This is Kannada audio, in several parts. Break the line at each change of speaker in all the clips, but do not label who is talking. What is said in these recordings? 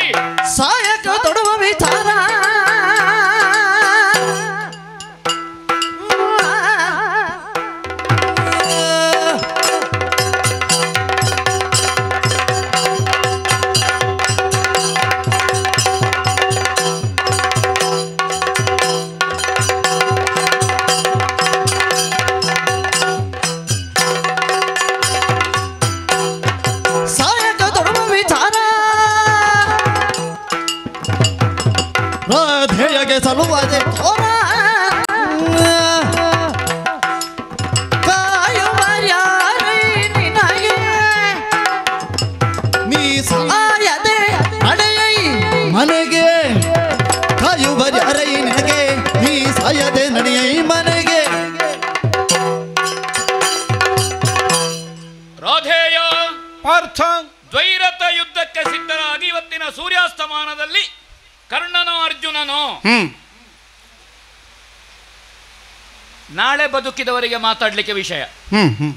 ಸಾಯಕ ತೊಡುವ ವಿಚಾರ ಸಾಯಕ ತೊಡುವ ವಿಚಾರ ರಾಧೆಯಗೆ ಸಲುವಾದೆ ತೋರ ಕಾಯುವ ಯಾರೇ ನಿನಗೆ ನೀ ಸಾಯದೆ ನಡೆಯೈ ಮನೆಗೆ ಕಾಯುವ ಯಾರೈ ನಿನಗೆ ನೀ ಸಾಯದೆ ನಡೆಯೈ ಮನೆಗೆ
ರಾಧೇಯ
ಪಾರ್ಥ
ದ್ವೈರಥ ಯುದ್ಧಕ್ಕೆ ಸಿದ್ಧರಾಗಿ ಇವತ್ತಿನ ಸೂರ್ಯಾಸ್ತಮಾನದಲ್ಲಿ ಕರ್ಣನೋ ಅರ್ಜುನನೋ
ಹ್ಮ್
ನಾಳೆ ಬದುಕಿದವರಿಗೆ ಮಾತಾಡಲಿಕ್ಕೆ ವಿಷಯ
ಹ್ಮ್ ಹ್ಮ್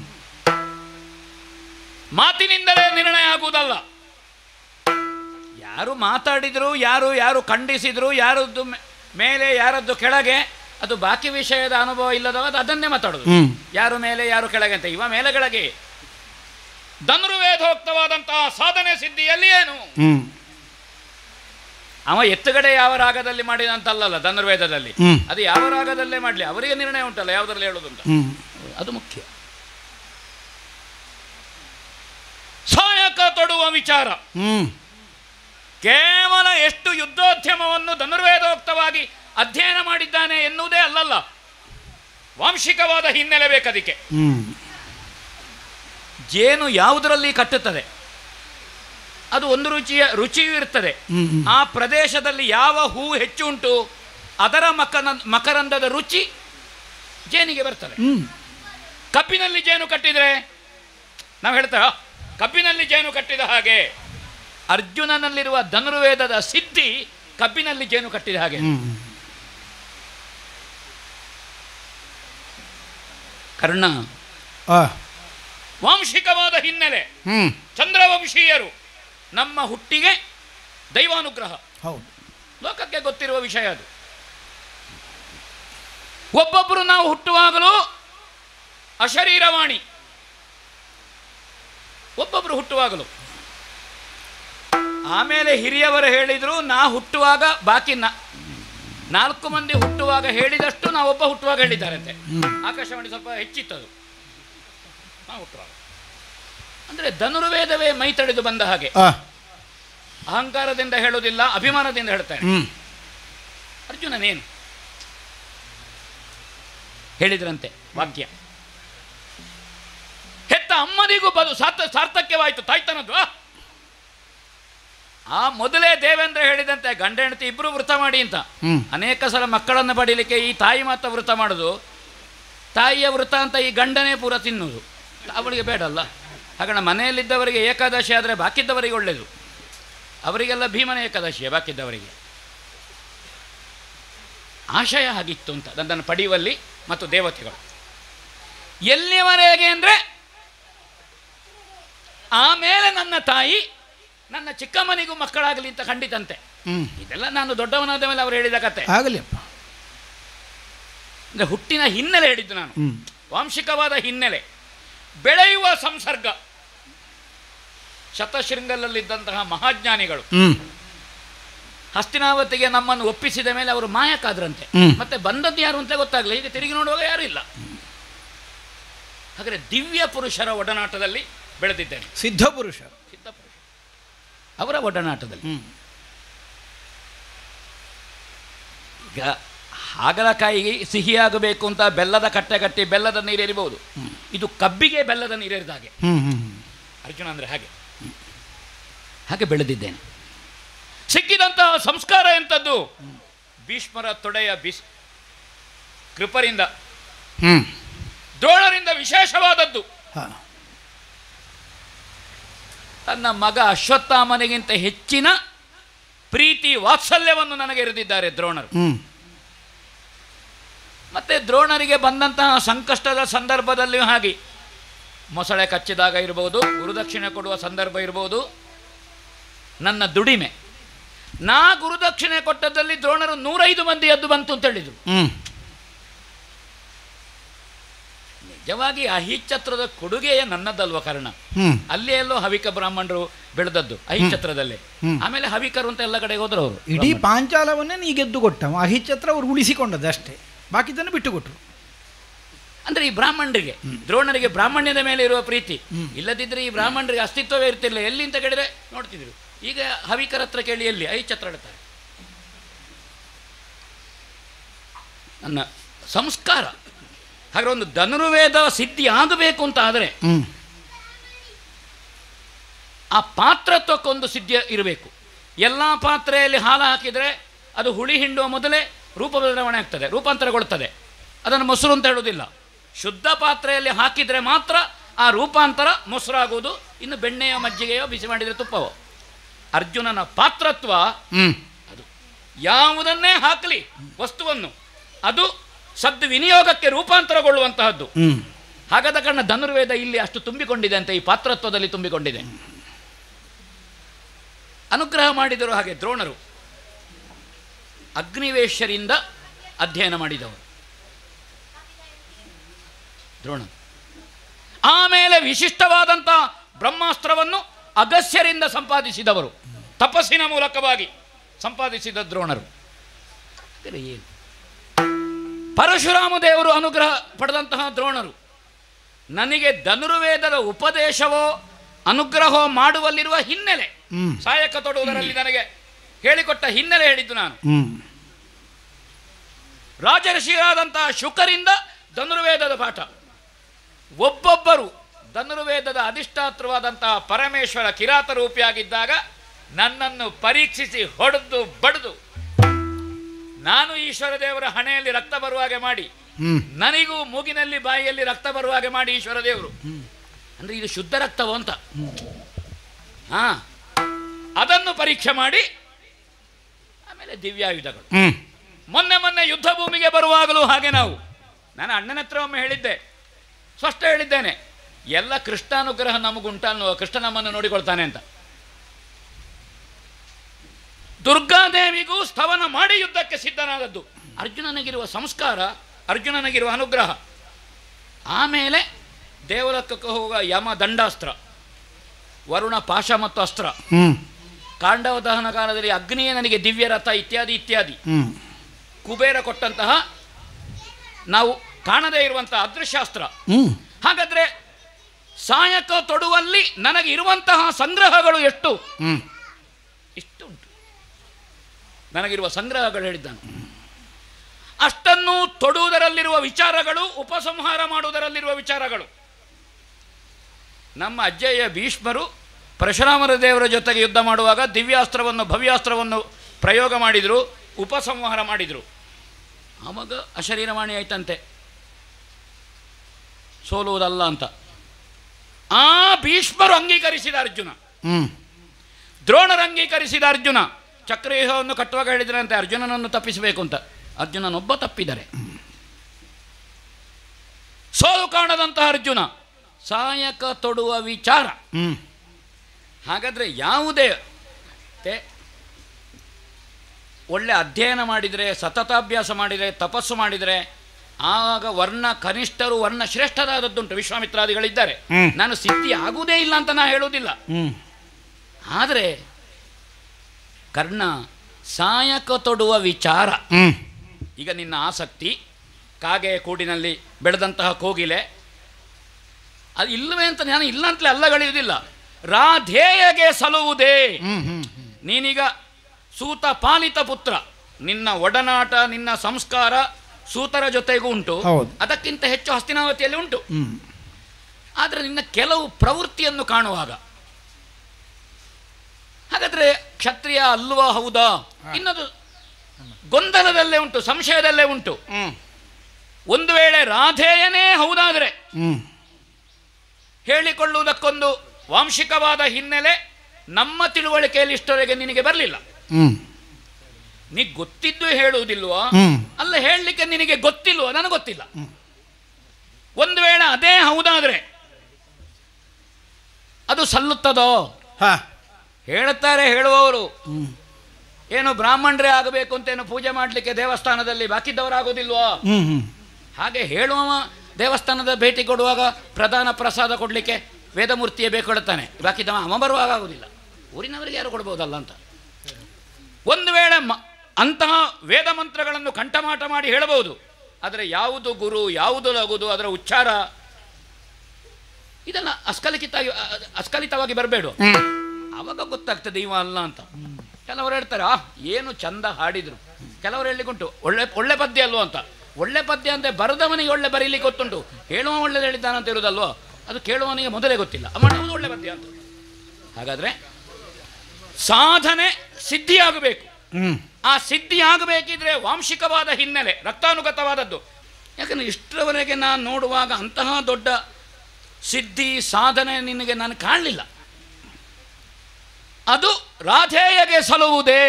ಮಾತಿನಿಂದಲೇ ನಿರ್ಣಯ ಆಗುವುದಲ್ಲ ಯಾರು ಮಾತಾಡಿದ್ರು ಯಾರು ಯಾರು ಖಂಡಿಸಿದ್ರು ಯಾರದ್ದು ಮೇ- ಮೇಲೆ ಯಾರದ್ದು ಕೆಳಗೆ ಅದು ಬಾಕಿ ವಿಷಯದ ಅನುಭವ ಇಲ್ಲದವ ಅದು ಅದನ್ನೇ ಮಾತಾಡೋದು
ಹ್ಮ್.
ಯಾರು ಮೇಲೆ ಯಾರು ಕೆಳಗೆ ಅಂತ ಇವ ಮೇಲೆ ಕೆಳಗೆ ಧನುರ್ವೇದೋಕ್ತವಾದಂತಹ ಸಾಧನೆ ಸಿದ್ಧಿಯಲ್ಲಿ ಏನು
ಹ್ಮ್
ಅವ ಎತ್ತುಗಡೆ ಯಾವ ರಾಗದಲ್ಲಿ ಮಾಡಿದಂತಲ್ಲಲ್ಲ ಧನುರ್ವೇದದಲ್ಲಿ
ಹ್ಮ್.
ಅದು ಯಾವ ರಾಗದಲ್ಲೇ ಮಾಡಲಿ ಅವರಿಗೆ ನಿರ್ಣಯ ಉಂಟಲ್ಲ ಯಾವುದರಲ್ಲಿ ಹೇಳೋದು ಅಂತ
ಹ್ಮ್
ಅದು ಮುಖ್ಯ ಸಹಾಯಕ ತೊಡುವ ವಿಚಾರ
ಹ್ಮ್
ಕೇವಲ ಎಷ್ಟು ಯುದ್ಧೋದ್ಯಮವನ್ನು ಧನುರ್ವೇದೋಕ್ತವಾಗಿ ಅಧ್ಯಯನ ಮಾಡಿದ್ದಾನೆ ಎನ್ನುವುದೇ ಅಲ್ಲಲ್ಲ ವಾಂಶಿಕವಾದ ಹಿನ್ನೆಲೆ ಬೇಕದಕ್ಕೆ
ಹ್ಮ್
ಜೇನು ಯಾವುದರಲ್ಲಿ ಕಟ್ಟುತ್ತದೆ ಅದು ಒಂದು ರುಚಿಯ ರುಚಿಯೂ ಇರ್ತದೆ
ಹ್ಮ್, ಹ್ಮ್.
ಆ ಪ್ರದೇಶದಲ್ಲಿ ಯಾವ ಹೂ ಹೆಚ್ಚು ಉಂಟು ಅದರ ಮಕನ ಮಕರಂದದ ರುಚಿ ಜೇನಿಗೆ ಬರ್ತದೆ
ಹ್ಮ್
ಕಬ್ಬಿನಲ್ಲಿ ಜೇನು ಕಟ್ಟಿದ್ರೆ ನಾವು ಹೇಳ್ತೇವೆ ಕಬ್ಬಿನಲ್ಲಿ ಜೇನು ಕಟ್ಟಿದ ಹಾಗೆ ಅರ್ಜುನನಲ್ಲಿರುವ ಧನುರ್ವೇದದ ಸಿದ್ಧಿ ಕಬ್ಬಿನಲ್ಲಿ ಜೇನು ಕಟ್ಟಿದ ಹಾಗೆ
ಹ್ಮ್
ಕರ್ಣ
ಆ
ವಾಂಶಿಕವಾದ ಹಿನ್ನೆಲೆ
ಹ್ಮ್
ಚಂದ್ರವಂಶೀಯರು ನಮ್ಮ ಹುಟ್ಟಿಗೆ ದೈವಾನುಗ್ರಹ
ಹೌದು
ಲೋಕಕ್ಕೆ ಗೊತ್ತಿರುವ ವಿಷಯ ಅದು ಒಬ್ಬೊಬ್ಬರು ನಾವು ಹುಟ್ಟುವಾಗಲೂ ಅಶರೀರವಾಣಿ ಒಬ್ಬೊಬ್ಬರು ಹುಟ್ಟುವಾಗಲೂ ಆಮೇಲೆ ಹಿರಿಯವರು ಹೇಳಿದ್ರು ನಾ ಹುಟ್ಟುವಾಗ ಬಾಕಿ ನಾ ನಾಲ್ಕು ಮಂದಿ ಹುಟ್ಟುವಾಗ ಹೇಳಿದಷ್ಟು ನಾವು ಒಬ್ಬ ಹುಟ್ಟುವಾಗ ಹೇಳಿದ್ದಾರಂತೆ ಆಕಾಶವಾಣಿ ಸ್ವಲ್ಪ ಹೆಚ್ಚಿತ್ತದು ನಾವು ಹುಟ್ಟುವಾಗ ಅಂದರೆ ಧನುರ್ವೇದವೇ ಮೈ ತಡೆದು ಬಂದ ಹಾಗೆ
ಆ
ಅಹಂಕಾರದಿಂದ ಹೇಳೋದಿಲ್ಲ ಅಭಿಮಾನದಿಂದ ಹೇಳ್ತಾರೆ
ಹ್ಮ್
ಅರ್ಜುನನೇನು ಹೇಳಿದ್ರಂತೆ ವಾಕ್ಯ ಹೆತ್ತ ಅಮ್ಮನಿಗೂ ಬದು ಸಾರ್ಥ ಸಾರ್ಥಕ್ಯವಾಯಿತು ತಾಯ್ತನದ್ದು ಆ? ಆ ಮೊದಲೇ ದೇವೇಂದ್ರ ಹೇಳಿದಂತೆ ಗಂಡ ಹೆಂಡತಿ ಇಬ್ರು ವೃತ ಮಾಡಿ ಅಂತ
ಹ್ಮ್
ಅನೇಕ ಸಲ ಮಕ್ಕಳನ್ನು ಪಡೀಲಿಕ್ಕೆ ಈ ತಾಯಿ ಮಾತ್ರ ವೃತ ಮಾಡೋದು ತಾಯಿಯ ವೃತ ಅಂತ ಈ ಗಂಡನೇ ಪೂರ ತಿನ್ನುವುದು ಅವಳಿಗೆ ಬೇಡಲ್ಲ ಹಾಗಣ ಮನೆಯಲ್ಲಿದ್ದವರಿಗೆ ಏಕಾದಶಿ ಆದರೆ ಬಾಕಿದ್ದವರಿಗೆ ಒಳ್ಳೆಯದು ಅವರಿಗೆಲ್ಲ ಭೀಮನ ಏಕಾದಶಿಯೇ ಬಾಕಿದ್ದವರಿಗೆ ಆಶಯ ಆಗಿತ್ತು ಅಂತ ನನ್ನನ್ನು ಪಡೆಯುವಲ್ಲಿ ಮತ್ತು ದೇವತೆಗಳು ಎಲ್ಲಿಯವರೆಗೆ ಅಂದರೆ ಆಮೇಲೆ ನನ್ನ ತಾಯಿ ನನ್ನ ಚಿಕ್ಕಮ್ಮನಿಗೂ ಮಕ್ಕಳಾಗಲಿ ಅಂತ ಖಂಡಿತಂತೆ
ಹ್ಮ್
ಇದೆಲ್ಲ ನಾನು ದೊಡ್ಡವನಾದ ಮೇಲೆ ಅವರು ಹೇಳಿದ ಕತೆ
ಆಗಲಿಯಪ್ಪ
ಅಂದರೆ ಹುಟ್ಟಿನ ಹಿನ್ನೆಲೆ ಹೇಳಿದ್ದು ನಾನು
ಹ್ಮ್
ವಾಂಶಿಕವಾದ ಹಿನ್ನೆಲೆ ಬೆಳೆಯುವ ಸಂಸರ್ಗ ಶತಶೃಂಗಲಲ್ಲಿದ್ದಂತಹ ಮಹಾಜ್ಞಾನಿಗಳು
ಹ್ಮ್
ಹಸ್ತಿನಾವತಿಗೆ ನಮ್ಮನ್ನು ಒಪ್ಪಿಸಿದ ಮೇಲೆ ಅವರು ಮಾಯಕ್ಕಾದ್ರಂತೆ
ಹ್ಮ್.
ಮತ್ತೆ ಬಂದದ್ದು ಯಾರು ಅಂತ ಗೊತ್ತಾಗಲಿ ಹೀಗೆ ತಿರುಗಿ ನೋಡುವಾಗ ಯಾರು ಇಲ್ಲ ಹಾಗಾದರೆ ದಿವ್ಯ ಪುರುಷರ ಒಡನಾಟದಲ್ಲಿ ಬೆಳೆದಿದ್ದೇನೆ
ಸಿದ್ಧ ಪುರುಷ
ಸಿದ್ಧ ಪುರುಷ ಅವರ ಒಡನಾಟದಲ್ಲಿ
ಹ್ಮ್
ಈಗ ಹಾಗಲಕಾಯಿಗೆ ಸಿಹಿಯಾಗಬೇಕು ಅಂತ ಬೆಲ್ಲದ ಕಟ್ಟೆ ಕಟ್ಟಿ ಬೆಲ್ಲದ ನೀರು ಎರಿಬಹುದು ಇದು ಕಬ್ಬಿಗೆ ಬೆಲ್ಲದ ನೀರು ಎರಿದ ಹಾಗೆ
ಹ್ಮ್ ಹ್ಮ್
ಅರ್ಜುನ ಅಂದರೆ ಹಾಗೆ ಹಾಗೆ ಬೆಳೆದಿದ್ದೇನೆ ಸಿಕ್ಕಿದಂತಹ ಸಂಸ್ಕಾರ ಎಂಥದ್ದು ಭೀಷ್ಮರ ತೊಡೆಯ ಬಿಸ್ ಕೃಪರಿಂದ
ಹ್ಮ್
ದ್ರೋಣರಿಂದ ವಿಶೇಷವಾದದ್ದು
ಹಾ
ತನ್ನ ಮಗ ಅಶ್ವತ್ಥಾಮನಿಗಿಂತ ಹೆಚ್ಚಿನ ಪ್ರೀತಿ ವಾತ್ಸಲ್ಯವನ್ನು ನನಗೆ ಎರೆದಿದ್ದಾರೆ ದ್ರೋಣರು
ಹ್ಮ್
ಮತ್ತೆ ದ್ರೋಣರಿಗೆ ಬಂದಂತಹ ಸಂಕಷ್ಟದ ಸಂದರ್ಭದಲ್ಲಿಯೂ ಹಾಗೆ ಮೊಸಳೆ ಕಚ್ಚಿದಾಗ ಇರಬಹುದು ಗುರುದಕ್ಷಿಣೆ ಕೊಡುವ ಸಂದರ್ಭ ಇರಬಹುದು ನನ್ನ ದುಡಿಮೆ ನಾ ಗುರುದಕ್ಷಿಣೆ ಕೊಟ್ಟದ್ದಲ್ಲಿ ದ್ರೋಣರು ನೂರೈದು ಮಂದಿ ಎದ್ದು ಬಂತು ಅಂತ ಹೇಳಿದ್ರು
ಹ್ಮ್
ನಿಜವಾಗಿ ಅಹಿಚ್ಛತ್ರದ ಕೊಡುಗೆಯೇ ನನ್ನದಲ್ವ ಕಾರಣ
ಹ್ಮ್
ಅಲ್ಲೇ ಎಲ್ಲೋ ಹವಿಕ ಬ್ರಾಹ್ಮಣರು ಬೆಳೆದದ್ದು ಅಹಿಚ್ಛತ್ರದಲ್ಲೇ
ಹ್ಮ್.
ಆಮೇಲೆ ಹವಿಕರು ಅಂತ ಎಲ್ಲ ಕಡೆಗೆ ಹೋದ್ರು ಅವರು
ಇಡೀ ಪಾಂಚಾಲವನ್ನೇ ನೀ ಗೆದ್ದು ಕೊಟ್ಟ ಅಹಿಚ್ಛತ್ರ ಅವ್ರು ಉಳಿಸಿಕೊಂಡದ್ದು ಅಷ್ಟೇ ಬಾಕಿದನ್ನು ಬಿಟ್ಟು ಕೊಟ್ಟರು
ಅಂದ್ರೆ ಈ ಬ್ರಾಹ್ಮಣರಿಗೆ ದ್ರೋಣರಿಗೆ ಬ್ರಾಹ್ಮಣ್ಯದ ಮೇಲೆ ಇರುವ ಪ್ರೀತಿ ಇಲ್ಲದಿದ್ರೆ ಈ ಬ್ರಾಹ್ಮಣರಿಗೆ ಅಸ್ತಿತ್ವವೇ ಇರ್ತಿಲ್ಲ ಎಲ್ಲಿ ಅಂತ ಕೇಳಿದ್ರೆ ನೋಡ್ತಿದ್ರು ಈಗ ಹವಿಕರ ಹತ್ರ ಕೇಳಿ ಎಲ್ಲಿ ಐ ಛತ್ರ ಇಡ್ತಾರೆ ನನ್ನ ಸಂಸ್ಕಾರ ಹಾಗೆ ಒಂದು ಧನುರ್ವೇದ ಸಿದ್ಧಿ ಆಗಬೇಕು ಅಂತ ಆದರೆ
ಹ್ಮ್
ಆ ಪಾತ್ರತ್ವಕ್ಕೊಂದು ಸಿದ್ಧಿ ಇರಬೇಕು ಎಲ್ಲ ಪಾತ್ರೆಯಲ್ಲಿ ಹಾಲು ಹಾಕಿದರೆ ಅದು ಹುಳಿ ಹಿಂಡುವ ಮೊದಲೇ ರೂಪ ಬದಲಾವಣೆ ಆಗ್ತದೆ ರೂಪಾಂತರಗೊಳ್ಳುತ್ತದೆ ಅದನ್ನು ಮೊಸರು ಅಂತ ಹೇಳೋದಿಲ್ಲ ಶುದ್ಧ ಪಾತ್ರೆಯಲ್ಲಿ ಹಾಕಿದರೆ ಮಾತ್ರ ಆ ರೂಪಾಂತರ ಮೊಸರಾಗುವುದು ಇನ್ನು ಬೆಣ್ಣೆಯೋ ಮಜ್ಜಿಗೆಯೋ ಬಿಸಿ ಮಾಡಿದರೆ ತುಪ್ಪವೋ ಅರ್ಜುನನ ಪಾತ್ರತ್ವ
ಹ್ಮ್
ಅದು ಯಾವುದನ್ನೇ ಹಾಕಲಿ ವಸ್ತುವನ್ನು ಅದು ಸದ್ದು ವಿನಿಯೋಗಕ್ಕೆ ರೂಪಾಂತರಗೊಳ್ಳುವಂತಹದ್ದು
ಹ್ಮ್
ಹಾಗಾದ ಕಾರಣ ಧನುರ್ವೇದ ಇಲ್ಲಿ ಅಷ್ಟು ತುಂಬಿಕೊಂಡಿದೆ ಅಂತ ಈ ಪಾತ್ರತ್ವದಲ್ಲಿ ತುಂಬಿಕೊಂಡಿದೆ ಅನುಗ್ರಹ ಮಾಡಿದರು ಹಾಗೆ ದ್ರೋಣರು ಅಗ್ನಿವೇಶರಿಂದ ಅಧ್ಯಯನ ಮಾಡಿದವರು ದ್ರೋಣ ಆಮೇಲೆ ವಿಶಿಷ್ಟವಾದಂಥ ಬ್ರಹ್ಮಾಸ್ತ್ರವನ್ನು ಅಗಸ್ಯರಿಂದ ಸಂಪಾದಿಸಿದವರು ತಪಸ್ಸಿನ ಮೂಲಕವಾಗಿ ಸಂಪಾದಿಸಿದ ದ್ರೋಣರು ಹಾಗಾದ್ರೆ ಏನು ಪರಶುರಾಮ ದೇವರು ಅನುಗ್ರಹ ಪಡೆದಂತಹ ದ್ರೋಣರು ನನಗೆ ಧನುರ್ವೇದದ ಉಪದೇಶವೋ ಅನುಗ್ರಹವೋ ಮಾಡುವಲ್ಲಿರುವ ಹಿನ್ನೆಲೆ
ಹ್ಮ್.
ಸಾಯಕ ತೊಡುವುದರಲ್ಲಿ ನನಗೆ ಹೇಳಿಕೊಟ್ಟ ಹಿನ್ನೆಲೆ ಹೇಳಿದ್ದು ನಾನು
ಹ್ಮ್
ರಾಜಋಷಿಯಾದಂತಹ ಶುಕರಿಂದ ಧನುರ್ವೇದದ ಪಾಠ ಒಬ್ಬೊಬ್ಬರು ಧನುರ್ವೇದದ ಅಧಿಷ್ಠಾತ್ರವಾದಂತಹ ಪರಮೇಶ್ವರ ಕಿರಾತ ರೂಪಿಯಾಗಿದ್ದಾಗ ನನ್ನನ್ನು ಪರೀಕ್ಷಿಸಿ ಹೊಡೆದು ಬಡಿದು ನಾನು ಈಶ್ವರ ದೇವರ ಹಣೆಯಲ್ಲಿ ರಕ್ತ ಬರುವ ಹಾಗೆ ಮಾಡಿ
ಹ್ಮ್
ನನಗೂ ಮೂಗಿನಲ್ಲಿ ಬಾಯಿಯಲ್ಲಿ ರಕ್ತ ಬರುವ ಹಾಗೆ ಮಾಡಿ ಈಶ್ವರ ದೇವರು ಅಂದ್ರೆ ಇದು ಶುದ್ಧ ರಕ್ತವೋ ಅಂತ ಹಾ ಅದನ್ನು ಪರೀಕ್ಷೆ ಮಾಡಿ ಆಮೇಲೆ ದಿವ್ಯಾಯುಧಗಳು
ಹ್ಮ್
ಮೊನ್ನೆ ಮೊನ್ನೆ ಯುದ್ಧ ಭೂಮಿಗೆ ಬರುವಾಗಲೂ ಹಾಗೆ ನಾವು ನಾನು ಅಣ್ಣನ ಹತ್ರ ಒಮ್ಮೆ ಹೇಳಿದ್ದೆ ಸ್ಪಷ್ಟ ಹೇಳಿದ್ದೇನೆ ಎಲ್ಲ ಕೃಷ್ಣಾನುಗ್ರಹ ನಮಗುಂಟನ್ನು ಕೃಷ್ಣ ನಮ್ಮನ್ನು ನೋಡಿಕೊಳ್ತಾನೆ ಅಂತ ದುರ್ಗಾದೇವಿಗೂ ಸ್ತವನ ಮಾಡಿ ಯುದ್ಧಕ್ಕೆ ಸಿದ್ಧನಾದದ್ದು ಅರ್ಜುನನಿಗಿರುವ ಸಂಸ್ಕಾರ ಅರ್ಜುನನಿಗಿರುವ ಅನುಗ್ರಹ ಆಮೇಲೆ ದೇವಲೋಕಕ್ಕೆ ಹೋಗುವ ಯಮ ದಂಡಾಸ್ತ್ರ ವರುಣ ಪಾಶ ಮತ್ತು ಅಸ್ತ್ರ
ಹ್ಮ್
ಕಾಂಡವ ದಹನ ಕಾಲದಲ್ಲಿ ಅಗ್ನಿಯೇ ನನಗೆ ದಿವ್ಯ ರಥ ಇತ್ಯಾದಿ ಇತ್ಯಾದಿ
ಹ್ಮ್
ಕುಬೇರ ಕೊಟ್ಟಂತಹ ನಾವು ಕಾಣದೇ ಇರುವಂತಹ ಅದೃಶ್ಯಾಸ್ತ್ರ
ಹ್ಮ್
ಹಾಗಾದ್ರೆ ಸಾಯಕ ತೊಡುವಲ್ಲಿ ನನಗೆ ಇರುವಂತಹ ಸಂಗ್ರಹಗಳು ಎಷ್ಟು
ಹ್ಮ್
ಇಷ್ಟು ಉಂಟು ನನಗಿರುವ ಸಂಗ್ರಹಗಳು ಹೇಳಿದ್ದಾನೆ ಅಷ್ಟನ್ನು ತೊಡುವುದರಲ್ಲಿರುವ ವಿಚಾರಗಳು ಉಪಸಂಹಾರ ಮಾಡುವುದರಲ್ಲಿರುವ ವಿಚಾರಗಳು ನಮ್ಮ ಅಜ್ಜಯ್ಯ ಭೀಷ್ಮರು ಪರಶುರಾಮರ ದೇವರ ಜೊತೆಗೆ ಯುದ್ಧ ಮಾಡುವಾಗ ದಿವ್ಯಾಸ್ತ್ರವನ್ನು ಭವ್ಯಾಸ್ತ್ರವನ್ನು ಪ್ರಯೋಗ ಮಾಡಿದರು ಉಪಸಂಹಾರ ಮಾಡಿದರು ಆವಾಗ ಅಶರೀರವಾಣಿ ಆಯ್ತಂತೆ ಸೋಲುವುದಲ್ಲ ಅಂತ ಆ ಭೀಷ್ಮರು ಅಂಗೀಕರಿಸಿದ ಅರ್ಜುನ
ಹ್ಮ್
ದ್ರೋಣರು ಅಂಗೀಕರಿಸಿದ ಅರ್ಜುನ ಚಕ್ರವ್ಯೂಹವನ್ನು ಕಟ್ಟುವಾಗ ಹೇಳಿದ್ರಂತೆ ಅರ್ಜುನನನ್ನು ತಪ್ಪಿಸಬೇಕು ಅಂತ ಅರ್ಜುನನೊಬ್ಬ ತಪ್ಪಿದರೆ ಸೋಲು ಕಾಣದಂತಹ ಅರ್ಜುನ ಸಾಯಕ ತೊಡುವ ವಿಚಾರ
ಹ್ಮ್
ಹಾಗಾದರೆ ಯಾವುದೇ ಮತ್ತೆ ಒಳ್ಳೆ ಅಧ್ಯಯನ ಮಾಡಿದರೆ ಸತತಾಭ್ಯಾಸ ಮಾಡಿದರೆ ತಪಸ್ಸು ಮಾಡಿದರೆ ಆಗ ವರ್ಣ ಕನಿಷ್ಠರು ವರ್ಣ ಶ್ರೇಷ್ಠರಾದದ್ದುಂಟು ವಿಶ್ವಾಮಿತ್ರಾದಿಗಳಿದ್ದಾರೆ
ಹ್ಮ್.
ನಾನು ಸಿದ್ಧಿ ಆಗುವುದೇ ಇಲ್ಲ ಅಂತ ನಾ ಹೇಳುವುದಿಲ್ಲ
ಹ್ಮ್
ಆದರೆ ಕರ್ಣ ಸಾಯಕ ತೊಡುವ ವಿಚಾರ
ಹ್ಮ್
ಈಗ ನಿನ್ನ ಆಸಕ್ತಿ ಕಾಗೆ ಕೂಡಿನಲ್ಲಿ ಬೆಳೆದಂತಹ ಕೋಗಿಲೆ ಅದು ಇಲ್ಲವೇ ಅಂತ ನಾನು ಇಲ್ಲ ಅಂತಲೇ ಅಲ್ಲಗಳೆಯುವುದಿಲ್ಲ ರಾಧೇಯಗೆ ಸಲುವುದೇ
ಹ್ಮ್ ಹ್ಮ್
ನೀನೀಗ ಸೂತ ಪಾಲಿತ ಪುತ್ರ ನಿನ್ನ ಒಡನಾಟ ನಿನ್ನ ಸಂಸ್ಕಾರ ಸೂತರ ಜೊತೆಗೂ ಉಂಟು
ಹೌದು.
ಅದಕ್ಕಿಂತ ಹೆಚ್ಚು ಹಸ್ತಿನಾವತಿಯಲ್ಲಿ ಉಂಟು
ಹ್ಮ್
ಆದರೆ ನಿನ್ನ ಕೆಲವು ಪ್ರವೃತ್ತಿಯನ್ನು ಕಾಣುವಾಗ ಹಾಗಾದ್ರೆ ಕ್ಷತ್ರಿಯ ಅಲ್ವಾ ಹೌದಾ ಇನ್ನದು ಗೊಂದಲದಲ್ಲೇ ಉಂಟು ಸಂಶಯದಲ್ಲೇ ಉಂಟು
ಹ್ಮ್
ಒಂದು ವೇಳೆ ರಾಧೇಯನೇ ಹೌದಾದರೆ
ಹ್ಮ್
ಹೇಳಿಕೊಳ್ಳುವುದಕ್ಕೊಂದು ವಾಂಶಿಕವಾದ ಹಿನ್ನೆಲೆ ನಮ್ಮ ತಿಳುವಳಿಕೆಯಲ್ಲಿ ಇಷ್ಟವರೆಗೆ ನಿನಗೆ ಬರಲಿಲ್ಲ
ಹ್ಮ್
ನೀ ಗೊತ್ತಿದ್ದು ಹೇಳುವುದಿಲ್ವಾ
ಹ್ಮ್
ಅಲ್ಲ ಹೇಳಲಿಕ್ಕೆ ನಿನಗೆ ಗೊತ್ತಿಲ್ವೋ ನನಗೆ ಗೊತ್ತಿಲ್ಲ ಒಂದು ವೇಳೆ ಅದೇ ಹೌದಾದ್ರೆ ಅದು ಸಲ್ಲುತ್ತದೋ
ಹಾ
ಹೇಳುತ್ತಾರೆ ಹೇಳುವವರು
ಹ್ಮ್
ಏನು ಬ್ರಾಹ್ಮಣರೇ ಆಗಬೇಕು ಅಂತ ಏನು ಪೂಜೆ ಮಾಡಲಿಕ್ಕೆ ದೇವಸ್ಥಾನದಲ್ಲಿ ಬಾಕಿದ್ದವರಾಗೋದಿಲ್ವೋ
ಹ್ಮ್ ಹ್ಮ್
ಹಾಗೆ ಹೇಳುವವ ದೇವಸ್ಥಾನದ ಭೇಟಿ ಕೊಡುವಾಗ ಪ್ರಧಾನ ಪ್ರಸಾದ ಕೊಡಲಿಕ್ಕೆ ವೇದಮೂರ್ತಿಯೇ ಬೇಕು ಕೊಡುತ್ತಾನೆ ಬಾಕಿದವ ಅವ ಬರುವಾಗ ಆಗೋದಿಲ್ಲ ಊರಿನವರಿಗೆ ಯಾರು ಕೊಡ್ಬೋದಲ್ಲ ಅಂತ ಒಂದು ವೇಳೆ ಮ ಅಂತಹ ವೇದ ಮಂತ್ರಗಳನ್ನು ಕಂಠಮಾಟ ಮಾಡಿ ಹೇಳಬಹುದು ಆದರೆ ಯಾವುದು ಗುರು ಯಾವುದು ಲಗುದು ಅದರ ಉಚ್ಚಾರ ಇದೆಲ್ಲ ಅಸ್ಖಲಿತಾಗಿ ಅಸ್ಖಲಿತವಾಗಿ ಬರಬೇಡ
ಹ್ಮ್
ಆವಾಗ ಗೊತ್ತಾಗ್ತದೆ ಇವ ಅಲ್ಲ ಅಂತ ಕೆಲವರು ಹೇಳ್ತಾರೆ ಆ ಏನು ಚಂದ ಹಾಡಿದ್ರು ಕೆಲವರು ಹೇಳಿಗುಂಟು ಒಳ್ಳೆ ಒಳ್ಳೆ ಪದ್ಯ ಅಲ್ವೋ ಅಂತ ಒಳ್ಳೆ ಪದ್ಯ ಅಂದ್ರೆ ಬರೆದವನಿಗೆ ಒಳ್ಳೆ ಬರೀಲಿಕ್ಕೆ ಗೊತ್ತುಂಟು ಹೇಳುವ ಒಳ್ಳೆದು ಹೇಳಿದ್ದಾನಂತ ಇರೋದಲ್ವೋ ಅದು ಕೇಳುವವನಿಗೆ ಮೊದಲೇ ಗೊತ್ತಿಲ್ಲ ಅವ ಮಾಡುವುದು ಒಳ್ಳೆ ಪದ್ಯ ಅಂತ ಹಾಗಾದ್ರೆ ಸಾಧನೆ ಸಿದ್ಧಿಯಾಗಬೇಕು
ಹ್ಮ್
ಆ ಸಿದ್ಧಿ ಆಗಬೇಕಿದ್ರೆ ವಾಂಶಿಕವಾದ ಹಿನ್ನೆಲೆ ರಕ್ತಾನುಗತವಾದದ್ದು ಯಾಕಂದ್ರೆ ಇಷ್ಟರವರೆಗೆ ನಾನು ನೋಡುವಾಗ ಅಂತಹ ದೊಡ್ಡ ಸಿದ್ಧಿ ಸಾಧನೆ ನಿನಗೆ ನಾನು ಕಾಣಲಿಲ್ಲ ಅದು ರಾಧೇಯಗೆ ಸಲುವುದೇ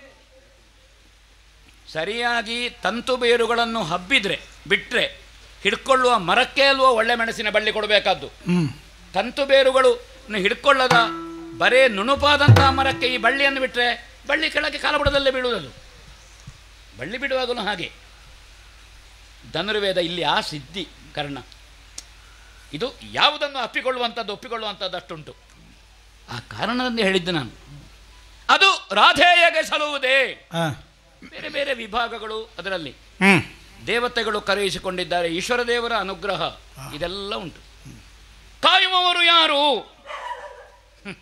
ಸರಿಯಾಗಿ ತಂತು ಬೇರುಗಳನ್ನು ಹಬ್ಬಿದ್ರೆ ಬಿಟ್ಟರೆ ಹಿಡ್ಕೊಳ್ಳುವ ಮರಕ್ಕೆ ಅಲ್ವೋ ಒಳ್ಳೆ ಮೆಣಸಿನ ಬಳ್ಳಿ ಕೊಡಬೇಕಾದ್ದು
ಹ್ಮ್
ತಂತು ಬೇರುಗಳು ಹಿಡ್ಕೊಳ್ಳದ ಬರೇ ನುಣುಪಾದಂತಹ ಮರಕ್ಕೆ ಈ ಬಳ್ಳಿಯನ್ನು ಬಿಟ್ಟರೆ ಬಳ್ಳಿ ಕೆಳಗೆ ಕಾಲಬುಡದಲ್ಲೇ ಬೀಳುವುದದು ಬಳ್ಳಿ ಬಿಡುವಾಗಲೂ ಹಾಗೆ ಧನುರ್ವೇದ ಇಲ್ಲಿ ಆ ಸಿದ್ಧಿ ಕರ್ಣ ಇದು ಯಾವುದನ್ನು ಅಪ್ಪಿಕೊಳ್ಳುವಂಥದ್ದು ಒಪ್ಪಿಕೊಳ್ಳುವಂಥದ್ದು ಅಷ್ಟುಂಟು ಆ ಕಾರಣದಿಂದ ಹೇಳಿದ್ದು ನಾನು ಅದು ರಾಧೇಯಗೆ ಸಲುವುದೇ
ಆ,
ಬೇರೆ ಬೇರೆ ವಿಭಾಗಗಳು ಅದರಲ್ಲಿ
ಹ್ಮ್
ದೇವತೆಗಳು ಕರೆಯಿಸಿಕೊಂಡಿದ್ದಾರೆ ಈಶ್ವರ ದೇವರ ಅನುಗ್ರಹ ಇದೆಲ್ಲ ಉಂಟು ಕಾಯುವವರು ಯಾರು ಹ್ಮ್.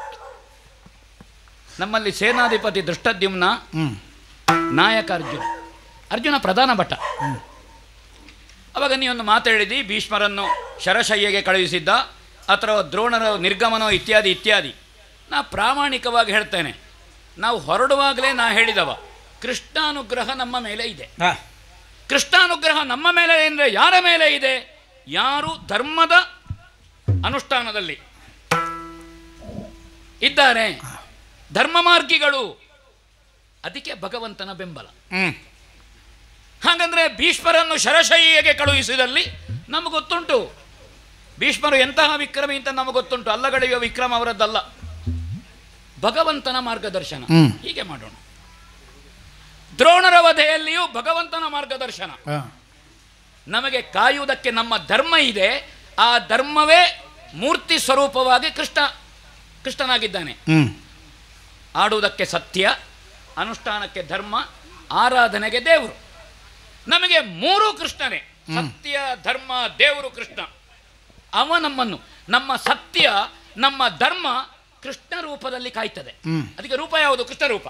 ನಮ್ಮಲ್ಲಿ ಸೇನಾಧಿಪತಿ ದೃಷ್ಟದ್ಯುಮ್ನ
ಹ್ಮ್
ನಾಯಕ ಅರ್ಜುನ ಅರ್ಜುನ ಪ್ರಧಾನ ಭಟ್ಟ ಅವಾಗ ನೀವೊಂದು ಮಾತು ಹೇಳಿದಿ ಭೀಷ್ಮರನ್ನು ಶರಶಯ್ಯಗೆ ಕಳುಹಿಸಿದ್ದ ಅಥವಾ ದ್ರೋಣರ ನಿರ್ಗಮನೋ ಇತ್ಯಾದಿ ಇತ್ಯಾದಿ ನಾ ಪ್ರಾಮಾಣಿಕವಾಗಿ ಹೇಳ್ತೇನೆ ನಾವು ಹೊರಡುವಾಗಲೇ ನಾ ಹೇಳಿದವ ಕೃಷ್ಣಾನುಗ್ರಹ ನಮ್ಮ ಮೇಲೆ ಇದೆ
ಆ,
ಕೃಷ್ಣಾನುಗ್ರಹ ನಮ್ಮ ಮೇಲೆ ಅಂದರೆ ಯಾರ ಮೇಲೆ ಇದೆ ಯಾರು ಧರ್ಮದ ಅನುಷ್ಠಾನದಲ್ಲಿ ಇದ್ದಾರೆ ಧರ್ಮ ಮಾರ್ಗಿಗಳು ಅದಕ್ಕೆ ಭಗವಂತನ ಬೆಂಬಲ
ಹ್ಮ್
ಹಾಗಂದ್ರೆ ಭೀಷ್ಮರನ್ನು ಶರಶಯ್ಯಗೆ ಕಳುಹಿಸಿದಲ್ಲಿ ನಮಗೆ ಗೊತ್ತುಂಟು ಭೀಷ್ಮರು ಎಂತಹ ವಿಕ್ರಮಿ ಅಂತ ನಮಗೆ ಗೊತ್ತುಂಟು ಅಲ್ಲಗಳೆಯುವ ವಿಕ್ರಮ ಅವರದ್ದಲ್ಲ ಭಗವಂತನ ಮಾರ್ಗದರ್ಶನ
ಹ್ಮ್.
ಹೀಗೆ ಮಾಡೋಣ ದ್ರೋಣರ ವಧೆಯಲ್ಲಿಯೂ ಭಗವಂತನ ಮಾರ್ಗದರ್ಶನ
ಆ,
ನಮಗೆ ಕಾಯುವುದಕ್ಕೆ ನಮ್ಮ ಧರ್ಮ ಇದೆ ಆ ಧರ್ಮವೇ ಮೂರ್ತಿ ಸ್ವರೂಪವಾಗಿ ಕೃಷ್ಣ ಕೃಷ್ಣನಾಗಿದ್ದಾನೆ
ಹ್ಮ್
ಆಡುವುದಕ್ಕೆ ಸತ್ಯ ಅನುಷ್ಠಾನಕ್ಕೆ ಧರ್ಮ ಆರಾಧನೆಗೆ ದೇವರು ನಮಗೆ ಮೂರು ಕೃಷ್ಣನೇ ಸತ್ಯ ಧರ್ಮ ದೇವರು ಕೃಷ್ಣ ಅವ ನಮ್ಮನ್ನು ನಮ್ಮ ಸತ್ಯ ನಮ್ಮ ಧರ್ಮ ಕೃಷ್ಣ ರೂಪದಲ್ಲಿ ಕಾಯ್ತದೆ
ಹ್ಮ್.
ಅದಕ್ಕೆ ರೂಪ ಯಾವುದು ಕೃಷ್ಣ ರೂಪ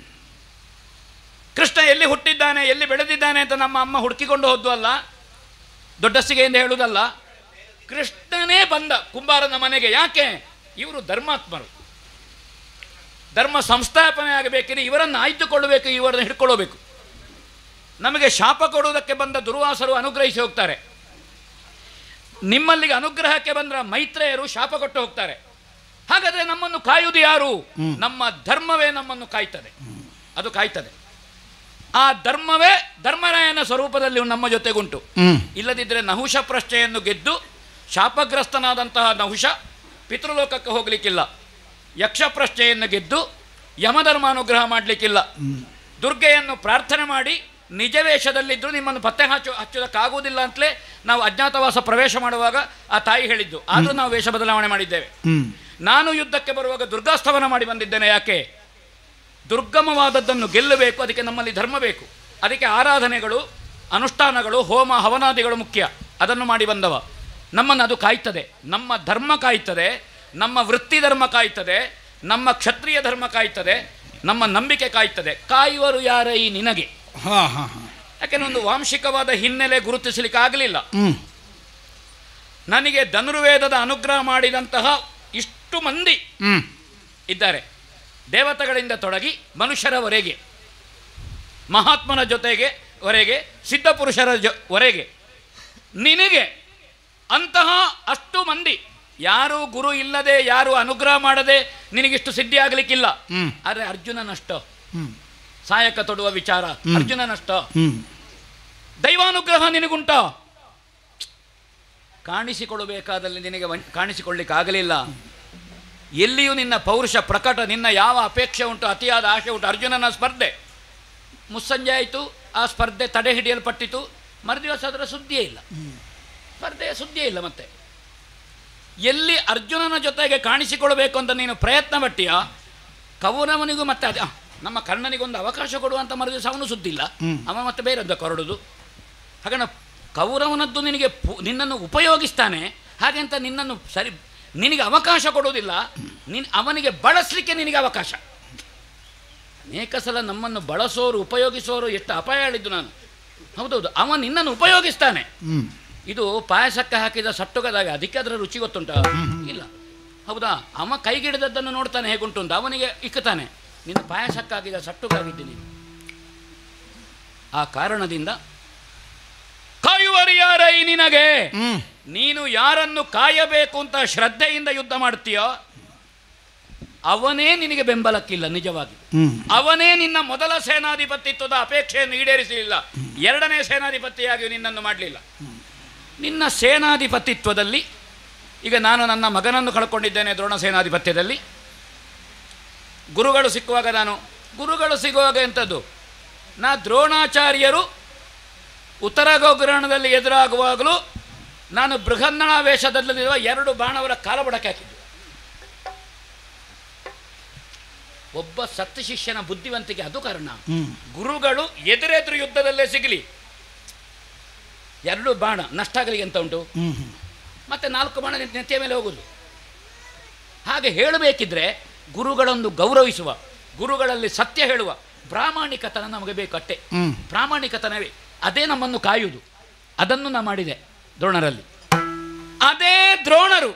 ಕೃಷ್ಣ ಎಲ್ಲಿ ಹುಟ್ಟಿದ್ದಾನೆ ಎಲ್ಲಿ ಬೆಳೆದಿದ್ದಾನೆ ಅಂತ ನಮ್ಮ ಅಮ್ಮ ಹುಡುಕಿಕೊಂಡು ಹೋದ್ದು ಅಲ್ಲ ದೊಡ್ಡಸ್ಸಿಗೆಯಿಂದ ಹೇಳುವುದಲ್ಲ ಕೃಷ್ಣನೇ ಬಂದ ಕುಂಬಾರನ ಮನೆಗೆ ಯಾಕೆ ಇವರು ಧರ್ಮಾತ್ಮರು ಧರ್ಮ ಸಂಸ್ಥಾಪನೆ ಆಗಬೇಕಿದ್ರೆ ಇವರನ್ನು ಆಯ್ದುಕೊಳ್ಳಬೇಕು ಇವರನ್ನು ಹಿಡ್ಕೊಳ್ಳಬೇಕು ನಮಗೆ ಶಾಪ ಕೊಡುವುದಕ್ಕೆ ಬಂದ ದುರ್ವಾಸರು ಅನುಗ್ರಹಿಸಿ ಹೋಗ್ತಾರೆ ನಿಮ್ಮಲ್ಲಿಗೆ ಅನುಗ್ರಹಕ್ಕೆ ಬಂದ ಮೈತ್ರೇಯರು ಶಾಪ ಕೊಟ್ಟು ಹೋಗ್ತಾರೆ ಹಾಗಾದ್ರೆ ನಮ್ಮನ್ನು ಕಾಯುವುದು ಯಾರು ನಮ್ಮ ಧರ್ಮವೇ ನಮ್ಮನ್ನು ಕಾಯ್ತದೆ ಅದು ಕಾಯ್ತದೆ ಆ ಧರ್ಮವೇ ಧರ್ಮರಾಯನ ಸ್ವರೂಪದಲ್ಲಿ ನಮ್ಮ ಜೊತೆಗುಂಟು
ಹ್ಮ್
ಇಲ್ಲದಿದ್ದರೆ ನಹುಷ ಪ್ರಶ್ನೆಯನ್ನು ಗೆದ್ದು ಶಾಪಗ್ರಸ್ತನಾದಂತಹ ನಹುಷ ಪಿತೃಲೋಕಕ್ಕೆ ಹೋಗಲಿಕ್ಕಿಲ್ಲ ಯಕ್ಷ ಪ್ರಶ್ನೆಯನ್ನು ಗೆದ್ದು ಯಮಧರ್ಮಾನುಗ್ರಹ ಮಾಡಲಿಕ್ಕಿಲ್ಲ ದುರ್ಗೆಯನ್ನು ಪ್ರಾರ್ಥನೆ ಮಾಡಿ ನಿಜ ವೇಷದಲ್ಲಿದ್ದರೂ ನಿಮ್ಮನ್ನು ಪತ್ತೆ ಹಚ್ಚು ಹಚ್ಚೋದಕ್ಕಾಗುವುದಿಲ್ಲ ಅಂತಲೇ ನಾವು ಅಜ್ಞಾತವಾಸ ಪ್ರವೇಶ ಮಾಡುವಾಗ ಆ ತಾಯಿ ಹೇಳಿದ್ದು ಆದರೂ ನಾವು ವೇಷ ಬದಲಾವಣೆ ಮಾಡಿದ್ದೇವೆ
ಹ್ಮ್
ನಾನು ಯುದ್ಧಕ್ಕೆ ಬರುವಾಗ ದುರ್ಗಾಸ್ತವನ ಮಾಡಿ ಬಂದಿದ್ದೇನೆ ಯಾಕೆ ದುರ್ಗಮವಾದದ್ದನ್ನು ಗೆಲ್ಲಬೇಕು ಅದಕ್ಕೆ ನಮ್ಮಲ್ಲಿ ಧರ್ಮ ಬೇಕು ಅದಕ್ಕೆ ಆರಾಧನೆಗಳು ಅನುಷ್ಠಾನಗಳು ಹೋಮ ಹವನಾದಿಗಳು ಮುಖ್ಯ ಅದನ್ನು ಮಾಡಿ ಬಂದವ ನಮ್ಮನ್ನು ಅದು ಕಾಯ್ತದೆ ನಮ್ಮ ಧರ್ಮ ಕಾಯ್ತದೆ ನಮ್ಮ ವೃತ್ತಿ ಧರ್ಮ ಕಾಯ್ತದೆ ನಮ್ಮ ಕ್ಷತ್ರಿಯ ಧರ್ಮ ಕಾಯ್ತದೆ ನಮ್ಮ ನಂಬಿಕೆ ಕಾಯ್ತದೆ ಕಾಯುವರು ಯಾರ ಈ ನಿನಗೆ
ಹಾ ಹಾ ಹಾ
ಯಾಕೆಂದ್ರೆ ಒಂದು ವಾಂಶಿಕವಾದ ಹಿನ್ನೆಲೆ ಗುರುತಿಸಲಿಕ್ಕೆ ಆಗಲಿಲ್ಲ
ಹ್ಮ್
ನನಗೆ ಧನುರ್ವೇದದ ಅನುಗ್ರಹ ಮಾಡಿದಂತಹ ಇಷ್ಟು ಮಂದಿ
ಹ್ಮ್
ಇದ್ದಾರೆ ದೇವತೆಗಳಿಂದ ತೊಡಗಿ ಮನುಷ್ಯರವರೆಗೆ ಮಹಾತ್ಮನ ಜೊತೆಗೆ ವರೆಗೆ ಸಿದ್ಧಪುರುಷರ ಜೊ ವರೆಗೆ ನಿನಗೆ ಅಂತಹ ಅಷ್ಟು ಮಂದಿ ಯಾರು ಗುರು ಇಲ್ಲದೆ ಯಾರು ಅನುಗ್ರಹ ಮಾಡದೆ ನಿನಗಿಷ್ಟು ಸಿದ್ಧಿ ಆಗಲಿಕ್ಕಿಲ್ಲ
ಹ್ಮ್.
ಆದರೆ ಅರ್ಜುನನಷ್ಟ
ಹ್ಮ್
ಸಾಯಕ ತೊಡುವ ವಿಚಾರ ಅರ್ಜುನನಷ್ಟ
ಹ್ಮ್
ದೈವಾನುಗ್ರಹ ನಿನಗುಂಟ ಕಾಣಿಸಿಕೊಳ್ಳಬೇಕಾದಲ್ಲಿ ನಿನಗೆ ವಂಚ- ಕಾಣಿಸಿಕೊಳ್ಳಿಕ್ಕಾಗಲಿಲ್ಲ ಎಲ್ಲಿಯೂ ನಿನ್ನ ಪೌರುಷ ಪ್ರಕಟ ನಿನ್ನ ಯಾವ ಅಪೇಕ್ಷೆ ಉಂಟು ಅತಿಯಾದ ಆಶೆ ಉಂಟು ಅರ್ಜುನನ ಸ್ಪರ್ಧೆ ಮುಸ್ಸಂಜೆ ಆಯಿತು ಆ ಸ್ಪರ್ಧೆ ತಡೆ ಹಿಡಿಯಲ್ಪಟ್ಟಿತು ಮರುದಿವಸ ಅದರ ಸುದ್ದಿಯೇ ಇಲ್ಲ ಸ್ಪರ್ಧೆಯ ಸುದ್ದಿಯೇ ಇಲ್ಲ ಮತ್ತೆ ಎಲ್ಲಿ ಅರ್ಜುನನ ಜೊತೆಗೆ ಕಾಣಿಸಿಕೊಳ್ಬೇಕು ಅಂತ ನೀನು ಪ್ರಯತ್ನ ಪಟ್ಟಿಯ ಕೌರವನಿಗೂ ಮತ್ತೆ ಅದೇ ಆ, ನಮ್ಮ ಕರ್ಣನಿಗೊಂದು ಅವಕಾಶ ಕೊಡುವಂಥ ಮರುದಿವಸ ಅವನು ಸುದ್ದಿ ಇಲ್ಲ ಅವ ಮತ್ತೆ ಬೇರೆದ್ದ ಕೊರಡುದು ಹಾಗಣ ಕೌರವನದ್ದು ನಿನಗೆ ಪು- ನಿನ್ನನ್ನು ಉಪಯೋಗಿಸ್ತಾನೆ ಹಾಗೆ ಅಂತ ನಿನ್ನನ್ನು ಸರಿ ನಿನಗೆ ಅವಕಾಶ ಕೊಡುವುದಿಲ್ಲ ನಿನ್ ಅವನಿಗೆ ಬಳಸಲಿಕ್ಕೆ ನಿನಗೆ ಅವಕಾಶ ಅನೇಕ ಸಲ ನಮ್ಮನ್ನು ಬಳಸೋರು ಉಪಯೋಗಿಸೋರು ಎಷ್ಟು ಅಪಾಯ ಹೇಳಿದ್ದು ನಾನು ಹೌದೌದು ಅವ ನಿನ್ನನ್ನು ಉಪಯೋಗಿಸ್ತಾನೆ
ಹ್ಞೂ
ಇದು ಪಾಯಸಕ್ಕೆ ಹಾಕಿದ ಸಟ್ಟುಗದಾಗ ಅದಕ್ಕೆ ಅದರ ರುಚಿ ಗೊತ್ತುಂಟ ಇಲ್ಲ ಹೌದಾ ಅವ ಕೈಗಿಡದದ್ದನ್ನು ನೋಡ್ತಾನೆ ಹೇಗುಂಟು ಅಂತ ಅವನಿಗೆ ಇಕ್ಕತಾನೆ ನಿನ್ನ ಪಾಯಸಕ್ಕೆ ಹಾಕಿದ ಸಟ್ಟುಗಾಗಿದ್ದೀನಿ ಆ ಕಾರಣದಿಂದ ಕಾಯುವರಿಯಾರೈ ನಿನಗೆ
ಹ್ಞೂ
ನೀನು ಯಾರನ್ನು ಕಾಯಬೇಕು ಅಂತ ಶ್ರದ್ಧೆಯಿಂದ ಯುದ್ಧ ಮಾಡ್ತೀಯೋ ಅವನೇ ನಿನಗೆ ಬೆಂಬಲಕ್ಕಿಲ್ಲ ನಿಜವಾಗಿ
ಹ್ಞೂ
ಅವನೇ ನಿನ್ನ ಮೊದಲ ಸೇನಾಧಿಪತಿತ್ವದ ಅಪೇಕ್ಷೆಯನ್ನು ಈಡೇರಿಸಲಿಲ್ಲ ಎರಡನೇ ಸೇನಾಧಿಪತಿಯಾಗಿ ನಿನ್ನನ್ನು ಮಾಡಲಿಲ್ಲ ನಿನ್ನ ಸೇನಾಧಿಪತಿತ್ವದಲ್ಲಿ ಈಗ ನಾನು ನನ್ನ ಮಗನನ್ನು ಕಳ್ಕೊಂಡಿದ್ದೇನೆ ದ್ರೋಣ ಸೇನಾಧಿಪತ್ಯದಲ್ಲಿ ಗುರುಗಳು ಸಿಕ್ಕುವಾಗ ನಾನು ಗುರುಗಳು ಸಿಗುವಾಗ ಎಂಥದ್ದು ನಾ ದ್ರೋಣಾಚಾರ್ಯರು ಉತ್ತರ ಗೋಗ್ರಹಣದಲ್ಲಿ ಎದುರಾಗುವಾಗಲೂ ನಾನು ಬೃಹನ್ನಳ ವೇಷದಲ್ಲಿರುವ ಎರಡು ಬಾಣವರ ಕಾಲಬಡಕ್ಕೆ ಹಾಕಿದ್ದೆ ಒಬ್ಬ ಸತ್ತ ಶಿಷ್ಯನ ಬುದ್ಧಿವಂತಿಕೆ ಅದು ಕಾರಣ
ಹ್ಞೂ
ಗುರುಗಳು ಎದುರೆದುರು ಯುದ್ಧದಲ್ಲೇ ಸಿಗಲಿ ಎರಡು ಬಾಣ ನಷ್ಟ ಆಗಲಿ ಅಂತ ಉಂಟು
ಹ್ಞೂ ಹ್ಞೂ
ಮತ್ತೆ ನಾಲ್ಕು ಬಾಣ ನೆತ್- ನೆತ್ತಿಯ ಮೇಲೆ ಹೋಗುದು ಹಾಗೆ ಹೇಳಬೇಕಿದ್ರೆ ಗುರುಗಳನ್ನು ಗೌರವಿಸುವ ಗುರುಗಳಲ್ಲಿ ಸತ್ಯ ಹೇಳುವ ಪ್ರಾಮಾಣಿಕತನ ನಮಗೆ ಬೇಕು ಅಟ್ಟೆ
ಹ್ಞೂ
ಪ್ರಾಮಾಣಿಕತನವೇ ಅದೇ ನಮ್ಮನ್ನು ಕಾಯುವುದು ಅದನ್ನು ನಾ ಮಾಡಿದೆ ದ್ರೋಣರಲ್ಲಿ ಅದೇ ದ್ರೋಣರು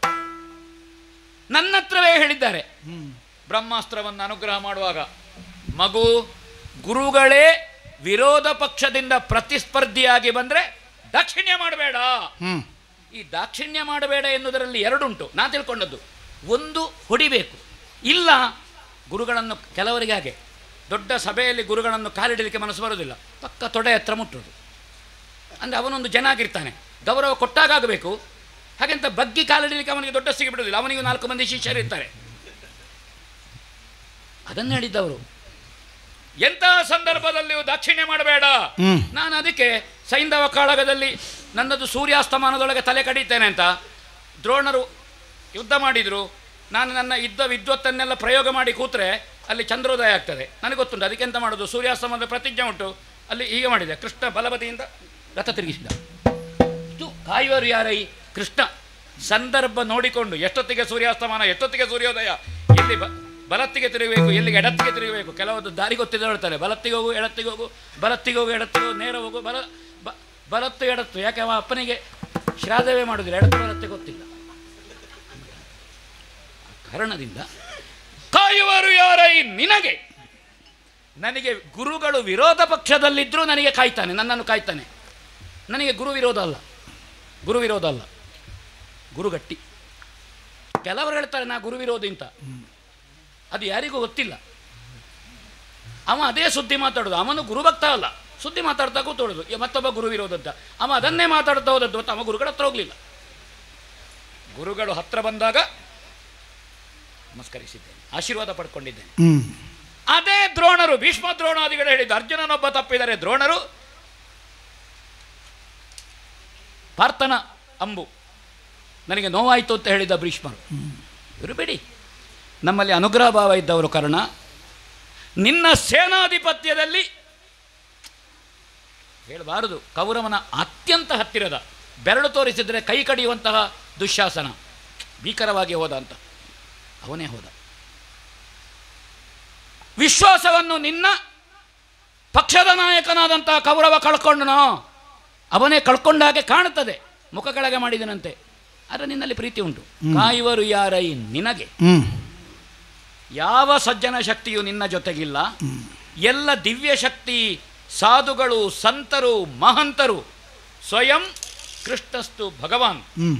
ನನ್ನ ಹತ್ರವೇ ಹೇಳಿದ್ದಾರೆ ಬ್ರಹ್ಮಾಸ್ತ್ರವನ್ನು ಅನುಗ್ರಹ ಮಾಡುವಾಗ ಮಗು ಗುರುಗಳೇ ವಿರೋಧ ಪಕ್ಷದಿಂದ ಪ್ರತಿಸ್ಪರ್ಧಿಯಾಗಿ ಬಂದರೆ ದಾಕ್ಷಿಣ್ಯ ಮಾಡಬೇಡ
ಹ್ಞೂ
ಈ ದಾಕ್ಷಿಣ್ಯ ಮಾಡಬೇಡ ಎನ್ನುವುದರಲ್ಲಿ ಎರಡುಂಟು ನಾ ತಿಳ್ಕೊಂಡದ್ದು ಒಂದು ಹೊಡಿಬೇಕು ಇಲ್ಲ ಗುರುಗಳನ್ನು ಕೆಲವರಿಗೆ ಹಾಗೆ ದೊಡ್ಡ ಸಭೆಯಲ್ಲಿ ಗುರುಗಳನ್ನು ಕಾಲಿಡಲಿಕ್ಕೆ ಮನಸ್ಸು ಬರೋದಿಲ್ಲ ಪಕ್ಕ ತೊಡೆ ಹತ್ರ ಮುಟ್ಟುವುದು ಅಂದರೆ ಅವನೊಂದು ಜನ ಆಗಿರ್ತಾನೆ ಗೌರವ ಕೊಟ್ಟಾಗ ಆಗಬೇಕು ಹಾಗೆಂತ ಬಗ್ಗಿ ಕಾಲಿಡಲಿಕ್ಕೆ ಅವನಿಗೆ ದೊಡ್ಡ ಸಿಗಿ ಬಿಡೋದಿಲ್ಲ ಅವನಿಗೆ ನಾಲ್ಕು ಮಂದಿ ಶಿಷ್ಯರು ಇರ್ತಾರೆ ಅದನ್ನು ಹೇಳಿದ್ದವರು ಎಂತಹ ಸಂದರ್ಭದಲ್ಲಿಯೂ ದಾಕ್ಷಿಣ್ಯ ಮಾಡಬೇಡ
ಹ್ಞೂ
ನಾನು ಅದಕ್ಕೆ ಸೈಂಧವ ಕಾಳಗದಲ್ಲಿ ನನ್ನದು ಸೂರ್ಯಾಸ್ತಮಾನದೊಳಗೆ ತಲೆ ಕಡಿತೇನೆ ಅಂತ ದ್ರೋಣರು ಯುದ್ಧ ಮಾಡಿದರು ನಾನು ನನ್ನ ಯುದ್ಧ ವಿದ್ವತ್ತನ್ನೆಲ್ಲ ಪ್ರಯೋಗ ಮಾಡಿ ಕೂತ್ರೆ ಅಲ್ಲಿ ಚಂದ್ರೋದಯ ಆಗ್ತದೆ ನನಗೆ ಗೊತ್ತುಂಟು ಅದಕ್ಕೆ ಎಂತ ಮಾಡೋದು ಸೂರ್ಯಾಸ್ತಮದ ಪ್ರತಿಜ್ಞೆ ಉಂಟು ಅಲ್ಲಿ ಹೀಗೆ ಮಾಡಿದೆ ಕೃಷ್ಣ ಬಲಬದಿಯಿಂದ ರಥ ತಿರುಗಿಸಿದ ಇದು ಕಾಯುವರು ಯಾರೈ ಕೃಷ್ಣ ಸಂದರ್ಭ ನೋಡಿಕೊಂಡು ಎಷ್ಟೊತ್ತಿಗೆ ಸೂರ್ಯಾಸ್ತಮಾನ ಎಷ್ಟೊತ್ತಿಗೆ ಸೂರ್ಯೋದಯ ಎಲ್ಲಿ ಬ ಬಲತ್ತಿಗೆ ತಿರುಗಬೇಕು ಎಲ್ಲಿಗೆ ಎಡತ್ತಿಗೆ ತಿರುಗಬೇಕು ಕೆಲವೊಂದು ದಾರಿ ಗೊತ್ತಿದೆ ಹೇಳ್ತಾರೆ ಬಲತ್ತಿಗೆ ಹೋಗು ಎಡತ್ತಿಗೆ ಹೋಗು ಬಲತ್ತಿಗೆ ಹೋಗು ಎಡತ್ತಿಗೆ ಹೋಗು ನೇರ ಹೋಗು ಬಲ ಬ ಬಲತ್ತು ಎಡತ್ತು ಯಾಕೆ ಅವ ಅಪ್ಪನಿಗೆ ಶ್ರಾದ್ದವೇ ಮಾಡೋದಿಲ್ಲ ಎಡತ್ತು ಬಲತ್ತೆ ಗೊತ್ತಿಲ್ಲ ಆ ಕಾರಣದಿಂದ ಕಾಯುವರು ಯಾರೈ ನಿನಗೆ ನನಗೆ ಗುರುಗಳು ವಿರೋಧ ಪಕ್ಷದಲ್ಲಿದ್ದರೂ ನನಗೆ ಕಾಯ್ತಾನೆ ನನ್ನನ್ನು ಕಾಯ್ತಾನೆ ನನಗೆ ಗುರು ವಿರೋಧ ಅಲ್ಲ ಗುರು ವಿರೋಧ ಅಲ್ಲ ಗುರು ಗಟ್ಟಿ ಕೆಲವರು ಹೇಳ್ತಾರೆ ನಾ ಗುರು ವಿರೋಧಿ ಅಂತ ಅದು ಯಾರಿಗೂ ಗೊತ್ತಿಲ್ಲ ಅವ ಅದೇ ಸುದ್ದಿ ಮಾತಾಡೋದು ಅವನು ಗುರುಭಕ್ತ ಅಲ್ಲ ಸುದ್ದಿ ಮಾತಾಡ್ತಾ ಕೂತೋಳೋದು ಈ ಮತ್ತೊಬ್ಬ ಗುರು ವಿರೋಧ ಅಂತ ಅವ ಅದನ್ನೇ ಮಾತಾಡ್ತಾ ಹೋದದ್ದು ಮತ್ತು ಅವ ಗುರುಗಳ ಹತ್ರ ಹೋಗಲಿಲ್ಲ ಗುರುಗಳು ಹತ್ರ ಬಂದಾಗ ನಮಸ್ಕರಿಸಿದ್ದೇನೆ ಆಶೀರ್ವಾದ ಪಡ್ಕೊಂಡಿದ್ದೇನೆ
ಹ್ಞೂ
ಅದೇ ದ್ರೋಣರು ಭೀಷ್ಮ ದ್ರೋಣಾದಿಗಳು ಹೇಳಿದ್ದು ಅರ್ಜುನನೊಬ್ಬ ತಪ್ಪಿದರೆ ದ್ರೋಣರು ಪಾರ್ಥನ ಅಂಬು ನನಗೆ ನೋವಾಯಿತು ಅಂತ ಹೇಳಿದ ಭೀಷ್ಮರು ಇವರು ಬಿಡಿ ನಮ್ಮಲ್ಲಿ ಅನುಗ್ರಹ ಭಾವ ಇದ್ದವರು ಕಾರಣ ನಿನ್ನ ಸೇನಾಧಿಪತ್ಯದಲ್ಲಿ ಹೇಳಬಾರದು ಕೌರವನ ಅತ್ಯಂತ ಹತ್ತಿರದ ಬೆರಳು ತೋರಿಸಿದರೆ ಕೈ ಕಡಿಯುವಂತಹ ದುಶ್ಯಾಸನ ಭೀಕರವಾಗಿ ಹೋದ ಅಂತ ಅವನೇ ಹೋದ ವಿಶ್ವಾಸವನ್ನು ನಿನ್ನ ಪಕ್ಷದ ನಾಯಕನಾದಂತಹ ಕೌರವ ಕಳ್ಕೊಂಡನೋ ಅವನೇ ಕಳ್ಕೊಂಡ ಹಾಗೆ ಕಾಣುತ್ತದೆ ಮುಖ ಕೆಳಗೆ ಮಾಡಿದನಂತೆ ಆದರೆ ನಿನ್ನಲ್ಲಿ ಪ್ರೀತಿ ಉಂಟು ಕಾಯುವರು ಯಾರೈ ನಿನಗೆ
ಹ್ಞೂ
ಯಾವ ಸಜ್ಜನ ಶಕ್ತಿಯು ನಿನ್ನ ಜೊತೆಗಿಲ್ಲ ಎಲ್ಲ ದಿವ್ಯ ಶಕ್ತಿ ಸಾಧುಗಳು ಸಂತರು ಮಹಂತರು ಸ್ವಯಂ ಕೃಷ್ಣಸ್ತು ಭಗವಾನ್
ಹ್ಞೂ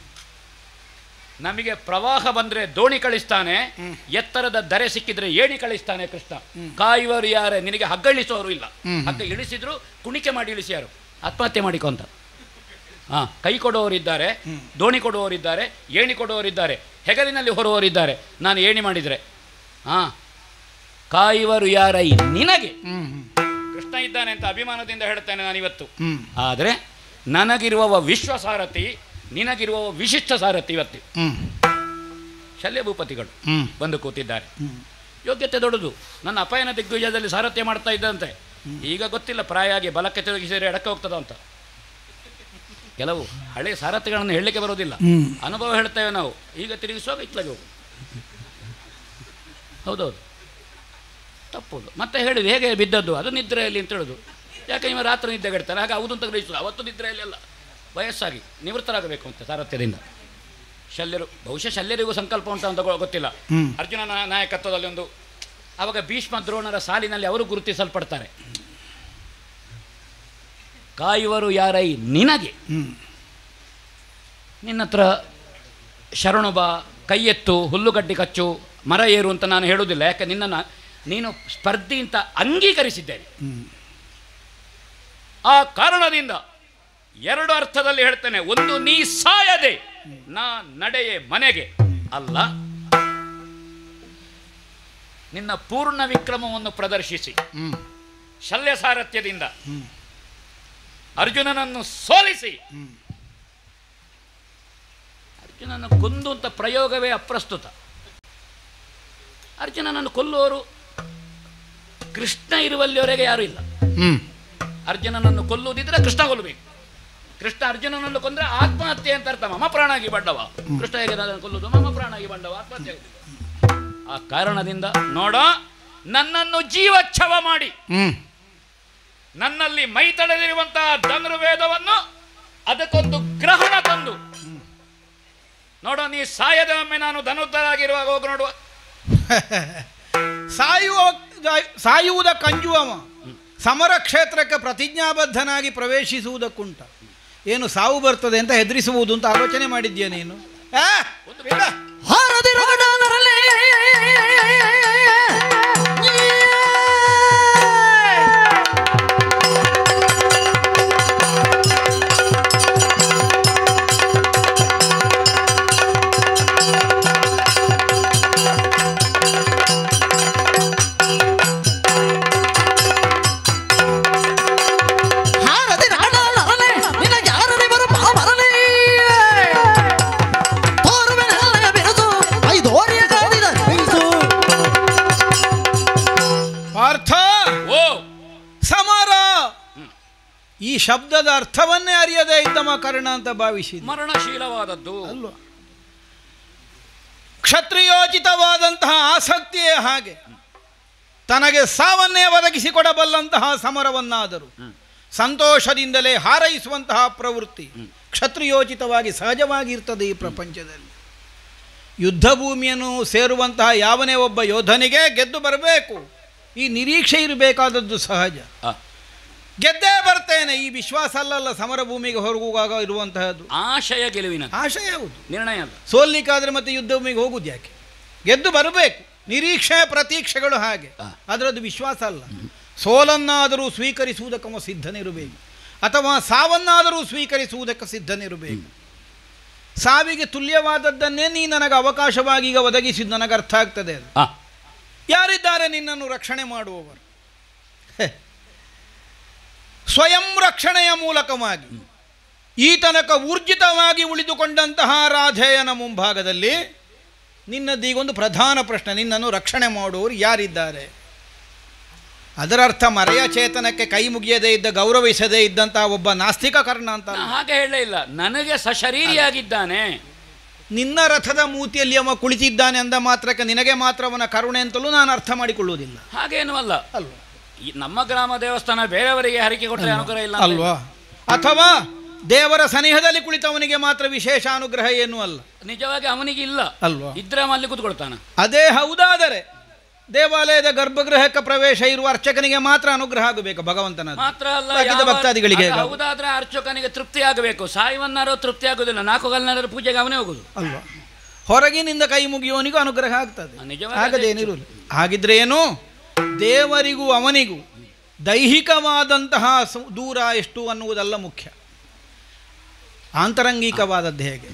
ನಮಗೆ ಪ್ರವಾಹ ಬಂದರೆ ದೋಣಿ ಕಳಿಸ್ತಾನೆ ಎತ್ತರದ ದರೆ ಸಿಕ್ಕಿದ್ರೆ ಏಣಿ ಕಳಿಸ್ತಾನೆ ಕೃಷ್ಣ ಕಾಯುವರು ಯಾರೇ ನಿನಗೆ ಹಗ್ಗ ಇಳಿಸೋರು ಇಲ್ಲ
ಹ್ಮ್.
ಹಗ್ಗ ಇಳಿಸಿದ್ರು ಕುಣಿಕೆ ಮಾಡಿ ಇಳಿಸ್ಯಾರು ಆತ್ಮಹತ್ಯೆ ಮಾಡಿಕೊ ಅಂತ ಹಾ ಕೈ ಕೊಡುವವರಿದ್ದಾರೆ ದೋಣಿ ಕೊಡುವವರಿದ್ದಾರೆ ಏಣಿ ಕೊಡುವವರಿದ್ದಾರೆ ಹೆಗಲಿನಲ್ಲಿ ಹೊರುವವರಿದ್ದಾರೆ ನಾನು ಏಣಿ ಮಾಡಿದರೆ ಹಾ ಕಾಯುವರು ಯಾರೈ ನಿನಗೆ
ಹ್ಮ್
ಕೃಷ್ಣ ಇದ್ದಾನೆ ಅಂತ ಅಭಿಮಾನದಿಂದ ಹೇಳ್ತೇನೆ ನಾನು ಇವತ್ತು
ಹ್ಮ್
ಆದರೆ ನನಗಿರುವವ ವಿಶ್ವ ಸಾರಥಿ ನಿನಗಿರುವವ ವಿಶಿಷ್ಟ ಸಾರಥಿ ಇವತ್ತು
ಹ್ಮ್
ಶಲ್ಯ ಭೂಪತಿಗಳು
ಹ್ಮ್
ಬಂದು ಕೂತಿದ್ದಾರೆ ಯೋಗ್ಯತೆ ದೊಡ್ಡದು ನನ್ನ ಅಪಾಯನ ದಿಗ್ವಿಜಯದಲ್ಲಿ ಸಾರಥ್ಯ ಮಾಡ್ತಾ ಇದ್ದಂತೆ ಈಗ ಗೊತ್ತಿಲ್ಲ ಪ್ರಾಯ ಆಗಿ ಬಲಕ್ಕೆ ತಿರುಗಿಸಿದರೆ ಎಡಕ್ಕೆ ಹೋಗ್ತದ ಅಂತ ಕೆಲವು ಹಳೆ ಸಾರಥಿಗಳನ್ನು ಹೇಳಲಿಕ್ಕೆ ಬರೋದಿಲ್ಲ
ಹ್ಮ್.
ಅನುಭವ ಹೇಳ್ತೇವೆ ನಾವು ಈಗ ತಿರುಗಿಸುವಾಗ ಇತ್ಲಾಗೆ ಹೋಗು ಹೌದೌದು ತಪ್ಪುದು ಮತ್ತೆ ಹೇಳಿದ್ರು ಹೇಗೆ ಬಿದ್ದದ್ದು ಅದು ನಿದ್ರೆಯಲ್ಲಿ ಅಂತ ಹೇಳುದು ಯಾಕೆ ನೀವು ರಾತ್ರಿ ನಿದ್ದೆ ಕೆಡ್ತಾರೆ ಹಾಗೆ ಹೌದು ಅಂತ ಗ್ರಹಿಸುದು ಅವತ್ತು ನಿದ್ರೆಯಲ್ಲಿ ಅಲ್ಲ ವಯಸ್ಸಾಗಿ ನಿವೃತ್ತರಾಗಬೇಕು ಅಂತ ಸಾರಥ್ಯದಿಂದ ಶಲ್ಯರು ಬಹುಶಃ ಶಲ್ಯರಿಗೂ ಸಂಕಲ್ಪ ಉಂಟು ಅಂತ ಗೊ- ಗೊತ್ತಿಲ್ಲ
ಹ್ಮ್.
ಅರ್ಜುನನ ನಾಯಕತ್ವದಲ್ಲಿ ಒಂದು ಆವಾಗ ಭೀಷ್ಮ ದ್ರೋಣರ ಸಾಲಿನಲ್ಲಿ ಅವರು ಗುರುತಿಸಲ್ಪಡ್ತಾರೆ ಕಾಯುವರು ಯಾರೈ ನಿನಗೆ
ಹ್ಮ್
ನಿನ್ನ ಹತ್ರ ಶರಣು ಬಾ ಕೈ ಎತ್ತು ಹುಲ್ಲುಗಡ್ಡಿ ಕಚ್ಚು ಮರ ಏರು ಅಂತ ನಾನು ಹೇಳುವುದಿಲ್ಲ ಯಾಕೆ ನಿನ್ನನ್ನು ನೀನು ಸ್ಪರ್ಧಿ ಅಂತ ಅಂಗೀಕರಿಸಿದ್ದೇನೆ
ಹ್ಮ್
ಆ ಕಾರಣದಿಂದ ಎರಡು ಅರ್ಥದಲ್ಲಿ ಹೇಳ್ತೇನೆ ಒಂದು ನೀ ಸಾಯದೆ ನಾ ನಡೆಯೇ ಮನೆಗೆ ಅಲ್ಲ ನಿನ್ನ ಪೂರ್ಣ ವಿಕ್ರಮವನ್ನು ಪ್ರದರ್ಶಿಸಿ
ಹ್ಮ್
ಶಲ್ಯ ಸಾರಥ್ಯದಿಂದ
ಹ್ಮ್.
ಅರ್ಜುನನನ್ನು ಸೋಲಿಸಿ
ಹ್ಮ್.
ಅರ್ಜುನನ ಕೊಂದು ಅಂತ ಪ್ರಯೋಗವೇ ಅಪ್ರಸ್ತುತ ಅರ್ಜುನನನ್ನು ಕೊಲ್ಲುವವರು ಕೃಷ್ಣ ಇರುವಲ್ಲಿವರೆಗೆ ಯಾರೂ ಇಲ್ಲ
ಹ್ಮ್
ಅರ್ಜುನನನ್ನು ಕೊಲ್ಲುವುದಿದ್ರೆ ಕೃಷ್ಣ ಕೊಲ್ಲಬೇಕು ಕೃಷ್ಣ ಅರ್ಜುನನನ್ನು ಕೊಂದ್ರೆ ಆತ್ಮಹತ್ಯೆ ಅಂತ ಅರ್ಥ ಮಮ ಪ್ರಾಣಾಗಿ ಬಂಡವ ಕೃಷ್ಣ ಹೇಗೆ ಅದನ್ನು ಕೊಲ್ಲುವುದು ಮಮ ಪ್ರಾಣಾಗಿ ಬಂಡವ ಆತ್ಮಹತ್ಯೆ ಆಗುದಿಲ್ಲ ಆ ಕಾರಣದಿಂದ ನೋಡ ನನ್ನನ್ನು ಜೀವಚ್ಛವ ಮಾಡಿ
ಹ್ಮ್
ನನ್ನಲ್ಲಿ ಮೈ ತಡೆದಿರುವಂತಹ ಧನುರ್ವೇದವನ್ನು ಅದಕ್ಕೊಂದು ಗ್ರಹಣ ತಂದು ನೋಡ ನೀ ಸಾಯದ ಒಮ್ಮೆ ನಾನು ಧನುರ್ಧರಾಗಿರುವಾಗ ಹೋಗಿ ನೋಡುವ
ಸಾಯುವ ಸಾಯುವುದ ಕಂಜುವವ ಸಮರ ಕ್ಷೇತ್ರಕ್ಕೆ ಪ್ರತಿಜ್ಞಾಬದ್ಧನಾಗಿ ಪ್ರವೇಶಿಸುವುದಕ್ಕುಂಟ ಏನು ಸಾವು ಬರ್ತದೆ ಅಂತ ಹೆದರಿಸುವುದು ಅಂತ ಆಲೋಚನೆ ಮಾಡಿದ್ಯಾ ನೀನು ಆ?
ಒಂದು
ಬೇಡ.
ಹಾರದಿ ರಗಡನರಲಿ ಹಾರದಿ ರಗಡನರಲಿ ನಿನಗೆ ಯಾರದಿ ಬರು ಬರಲಿ ತೋರುವೆ ನೆಲೆಯ ಬಿರುಸು ಐದೋರಿಯ ಕಾದಿದ ಬಿರುಸು
ಪಾರ್ಥ
ಓ
ಸಮರ ಈ ಶಬ್ದದ ಅರ್ಥವನ್ನೇ ಅರಿಯದೇ ಇದ್ದಮ ಕರ್ಣ ಅಂತ ಭಾವಿಸಿದ
ಮರಣಶೀಲವಾದದ್ದು
ಅಲ್ವಾ ಕ್ಷತ್ರಿಯೋಚಿತವಾದಂತಹ ಆಸಕ್ತಿಯೇ ಹಾಗೆ ತನಗೆ ಸಾವನ್ನೇ ಒದಗಿಸಿಕೊಡಬಲ್ಲಂತಹ ಸಮರವನ್ನಾದರೂ ಸಂತೋಷದಿಂದಲೇ ಹಾರೈಸುವಂತಹ ಪ್ರವೃತ್ತಿ ಕ್ಷತ್ರಿಯೋಚಿತವಾಗಿ ಸಹಜವಾಗಿ ಇರ್ತದೆ ಈ ಪ್ರಪಂಚದಲ್ಲಿ ಯುದ್ಧ ಭೂಮಿಯನ್ನು ಸೇರುವಂತಹ ಯಾವನೇ ಒಬ್ಬ ಯೋಧನಿಗೆ ಗೆದ್ದು ಬರಬೇಕು ಈ ನಿರೀಕ್ಷೆ ಇರಬೇಕಾದದ್ದು ಸಹಜ
ಆ,
ಗೆದ್ದೇ ಬರ್ತೇನೆ ಈ ವಿಶ್ವಾಸ ಅಲ್ಲಲ್ಲ ಸಮರ ಭೂಮಿಗೆ ಹೊರಗುವಾಗ ಇರುವಂತಹದ್ದು
ಆಶಯ ಗೆಲುವಿನ
ಆಶಯ ಹೌದು
ನಿರ್ಣಯ ಅಲ್ಲ
ಸೋಲ್ಲಿಕ್ಕಾದ್ರೆ ಮತ್ತೆ ಯುದ್ಧ ಭೂಮಿಗೆ ಹೋಗುದು ಯಾಕೆ ಗೆದ್ದು ಬರಬೇಕು ನಿರೀಕ್ಷೆ ಪ್ರತೀಕ್ಷೆಗಳು ಹಾಗೆ
ಆ.
ಅದರದ್ದು ವಿಶ್ವಾಸ ಅಲ್ಲ ಸೋಲನ್ನಾದರೂ ಸ್ವೀಕರಿಸುವುದಕ್ಕೆ ಸಿದ್ಧನಿರಬೇಕು ಅಥವಾ ಸಾವನ್ನಾದರೂ ಸ್ವೀಕರಿಸುವುದಕ್ಕೆ ಸಿದ್ಧನಿರಬೇಕು ಸಾವಿಗೆ ತುಲ್ಯವಾದದ್ದನ್ನೇ ನೀ ನನಗೆ ಅವಕಾಶವಾಗಿ ಈಗ ಒದಗಿಸಿದ್ದು ನನಗೆ ಅರ್ಥ ಆಗ್ತದೆ ಅದು
ಆ,
ಯಾರಿದ್ದಾರೆ ನಿನ್ನನ್ನು ರಕ್ಷಣೆ ಮಾಡುವವರು ಹೆ. ಸ್ವಯಂ ರಕ್ಷಣೆಯ ಮೂಲಕವಾಗಿ ಈ ತನಕ ಊರ್ಜಿತವಾಗಿ ಉಳಿದುಕೊಂಡಂತಹ ರಾಧೇಯನ ಮುಂಭಾಗದಲ್ಲಿ ನಿನ್ನದೀಗೊಂದು ಪ್ರಧಾನ ಪ್ರಶ್ನೆ ನಿನ್ನನ್ನು ರಕ್ಷಣೆ ಮಾಡುವವರು ಯಾರಿದ್ದಾರೆ ಅದರ ಅರ್ಥ ಮರೆಯ ಚೇತನಕ್ಕೆ ಕೈ ಮುಗಿಯದೇ ಇದ್ದ ಗೌರವಿಸದೇ ಇದ್ದಂತಹ ಒಬ್ಬ ನಾಸ್ತಿಕ ಕರ್ಣ ಅಂತ
ನಾ
ಅಲ್ಲ.
ಹಾಗೆ ಹೇಳಲೇ ಇಲ್ಲ ನನಗೆ ಸಶರೀರಿಯಾಗಿದ್ದಾನೆ
ನಿನ್ನ ರಥದ ಮೂತಿಯಲ್ಲಿ ಅವ ಕುಳಿತಿದ್ದಾನೆ ಅಂದ ಮಾತ್ರಕ್ಕೆ ನಿನಗೆ ಮಾತ್ರ ಅವನ ಕರುಣೆ ಅಂತಲೂ ನಾನು ಅರ್ಥ ಮಾಡಿಕೊಳ್ಳುವುದಿಲ್ಲ
ಹಾಗೇನೂ ಅಲ್ಲ
ಅಲ್ವಾ
ಈ ನಮ್ಮ ಗ್ರಾಮ ದೇವಸ್ಥಾನ ಬೇರೆಯವರಿಗೆ ಹರಿಕೆ ಕೊಟ್ಟರೆ ಅನುಗ್ರಹ ಇಲ್ಲ ಅಂತ
ಅಲ್ವಾ ಅಥವಾ ದೇವರ ಸನಿಹದಲ್ಲಿ ಕುಳಿತವನಿಗೆ ಮಾತ್ರ ವಿಶೇಷ ಅನುಗ್ರಹ ಏನೂ ಅಲ್ಲ
ನಿಜವಾಗಿ ಅವನಿಗೆ ಇಲ್ಲ
ಅಲ್ವಾ
ಇದ್ರೆ ಅವ ಅಲ್ಲಿ ಕೂತ್ಕೊಳ್ತಾನ
ಅದೇ ಹೌದಾದರೆ ದೇವಾಲಯದ ಗರ್ಭಗೃಹಕ್ಕೆ ಪ್ರವೇಶ ಇರುವ ಅರ್ಚಕನಿಗೆ ಮಾತ್ರ ಅನುಗ್ರಹ ಆಗಬೇಕು ಭಗವಂತನ
ಮಾತ್ರ ಅಲ್ಲ
ಬಾಕಿದ
ಯಾವ-
ಭಕ್ತಾದಿಗಳಿಗೆ
ಅದು
ಹೇಗೆ?
ಹೌದಾದ್ರೆ ಅರ್ಚಕನಿಗೆ ತೃಪ್ತಿ ಆಗಬೇಕು ಸಾಯವನ್ನಾರೋ ತೃಪ್ತಿ ಆಗುದಿಲ್ಲ ನಾಲ್ಕು ಗಲ್ನಾರ ಪೂಜೆಗೆ ಅವನೇ ಹೋಗುದು
ಅಲ್ವಾ ಹೊರಗಿನಿಂದ ಕೈ ಮುಗಿಯುವವನಿಗೂ ಅನುಗ್ರಹ ಆಗ್ತದೆ
ನಿಜವಾಗಿ
ಆಗದೇನಿರುವುದು ಹಾಗಿದ್ರೆ ಏನು ದೇವರಿಗೂ ಅವನಿಗೂ ದೈಹಿಕವಾದಂತಹ ಸು- ದೂರ ಎಷ್ಟು ಅನ್ನುವುದಲ್ಲ ಮುಖ್ಯ ಆಂತರಂಗಿಕವಾದದ್ದು ಹೇಗೆ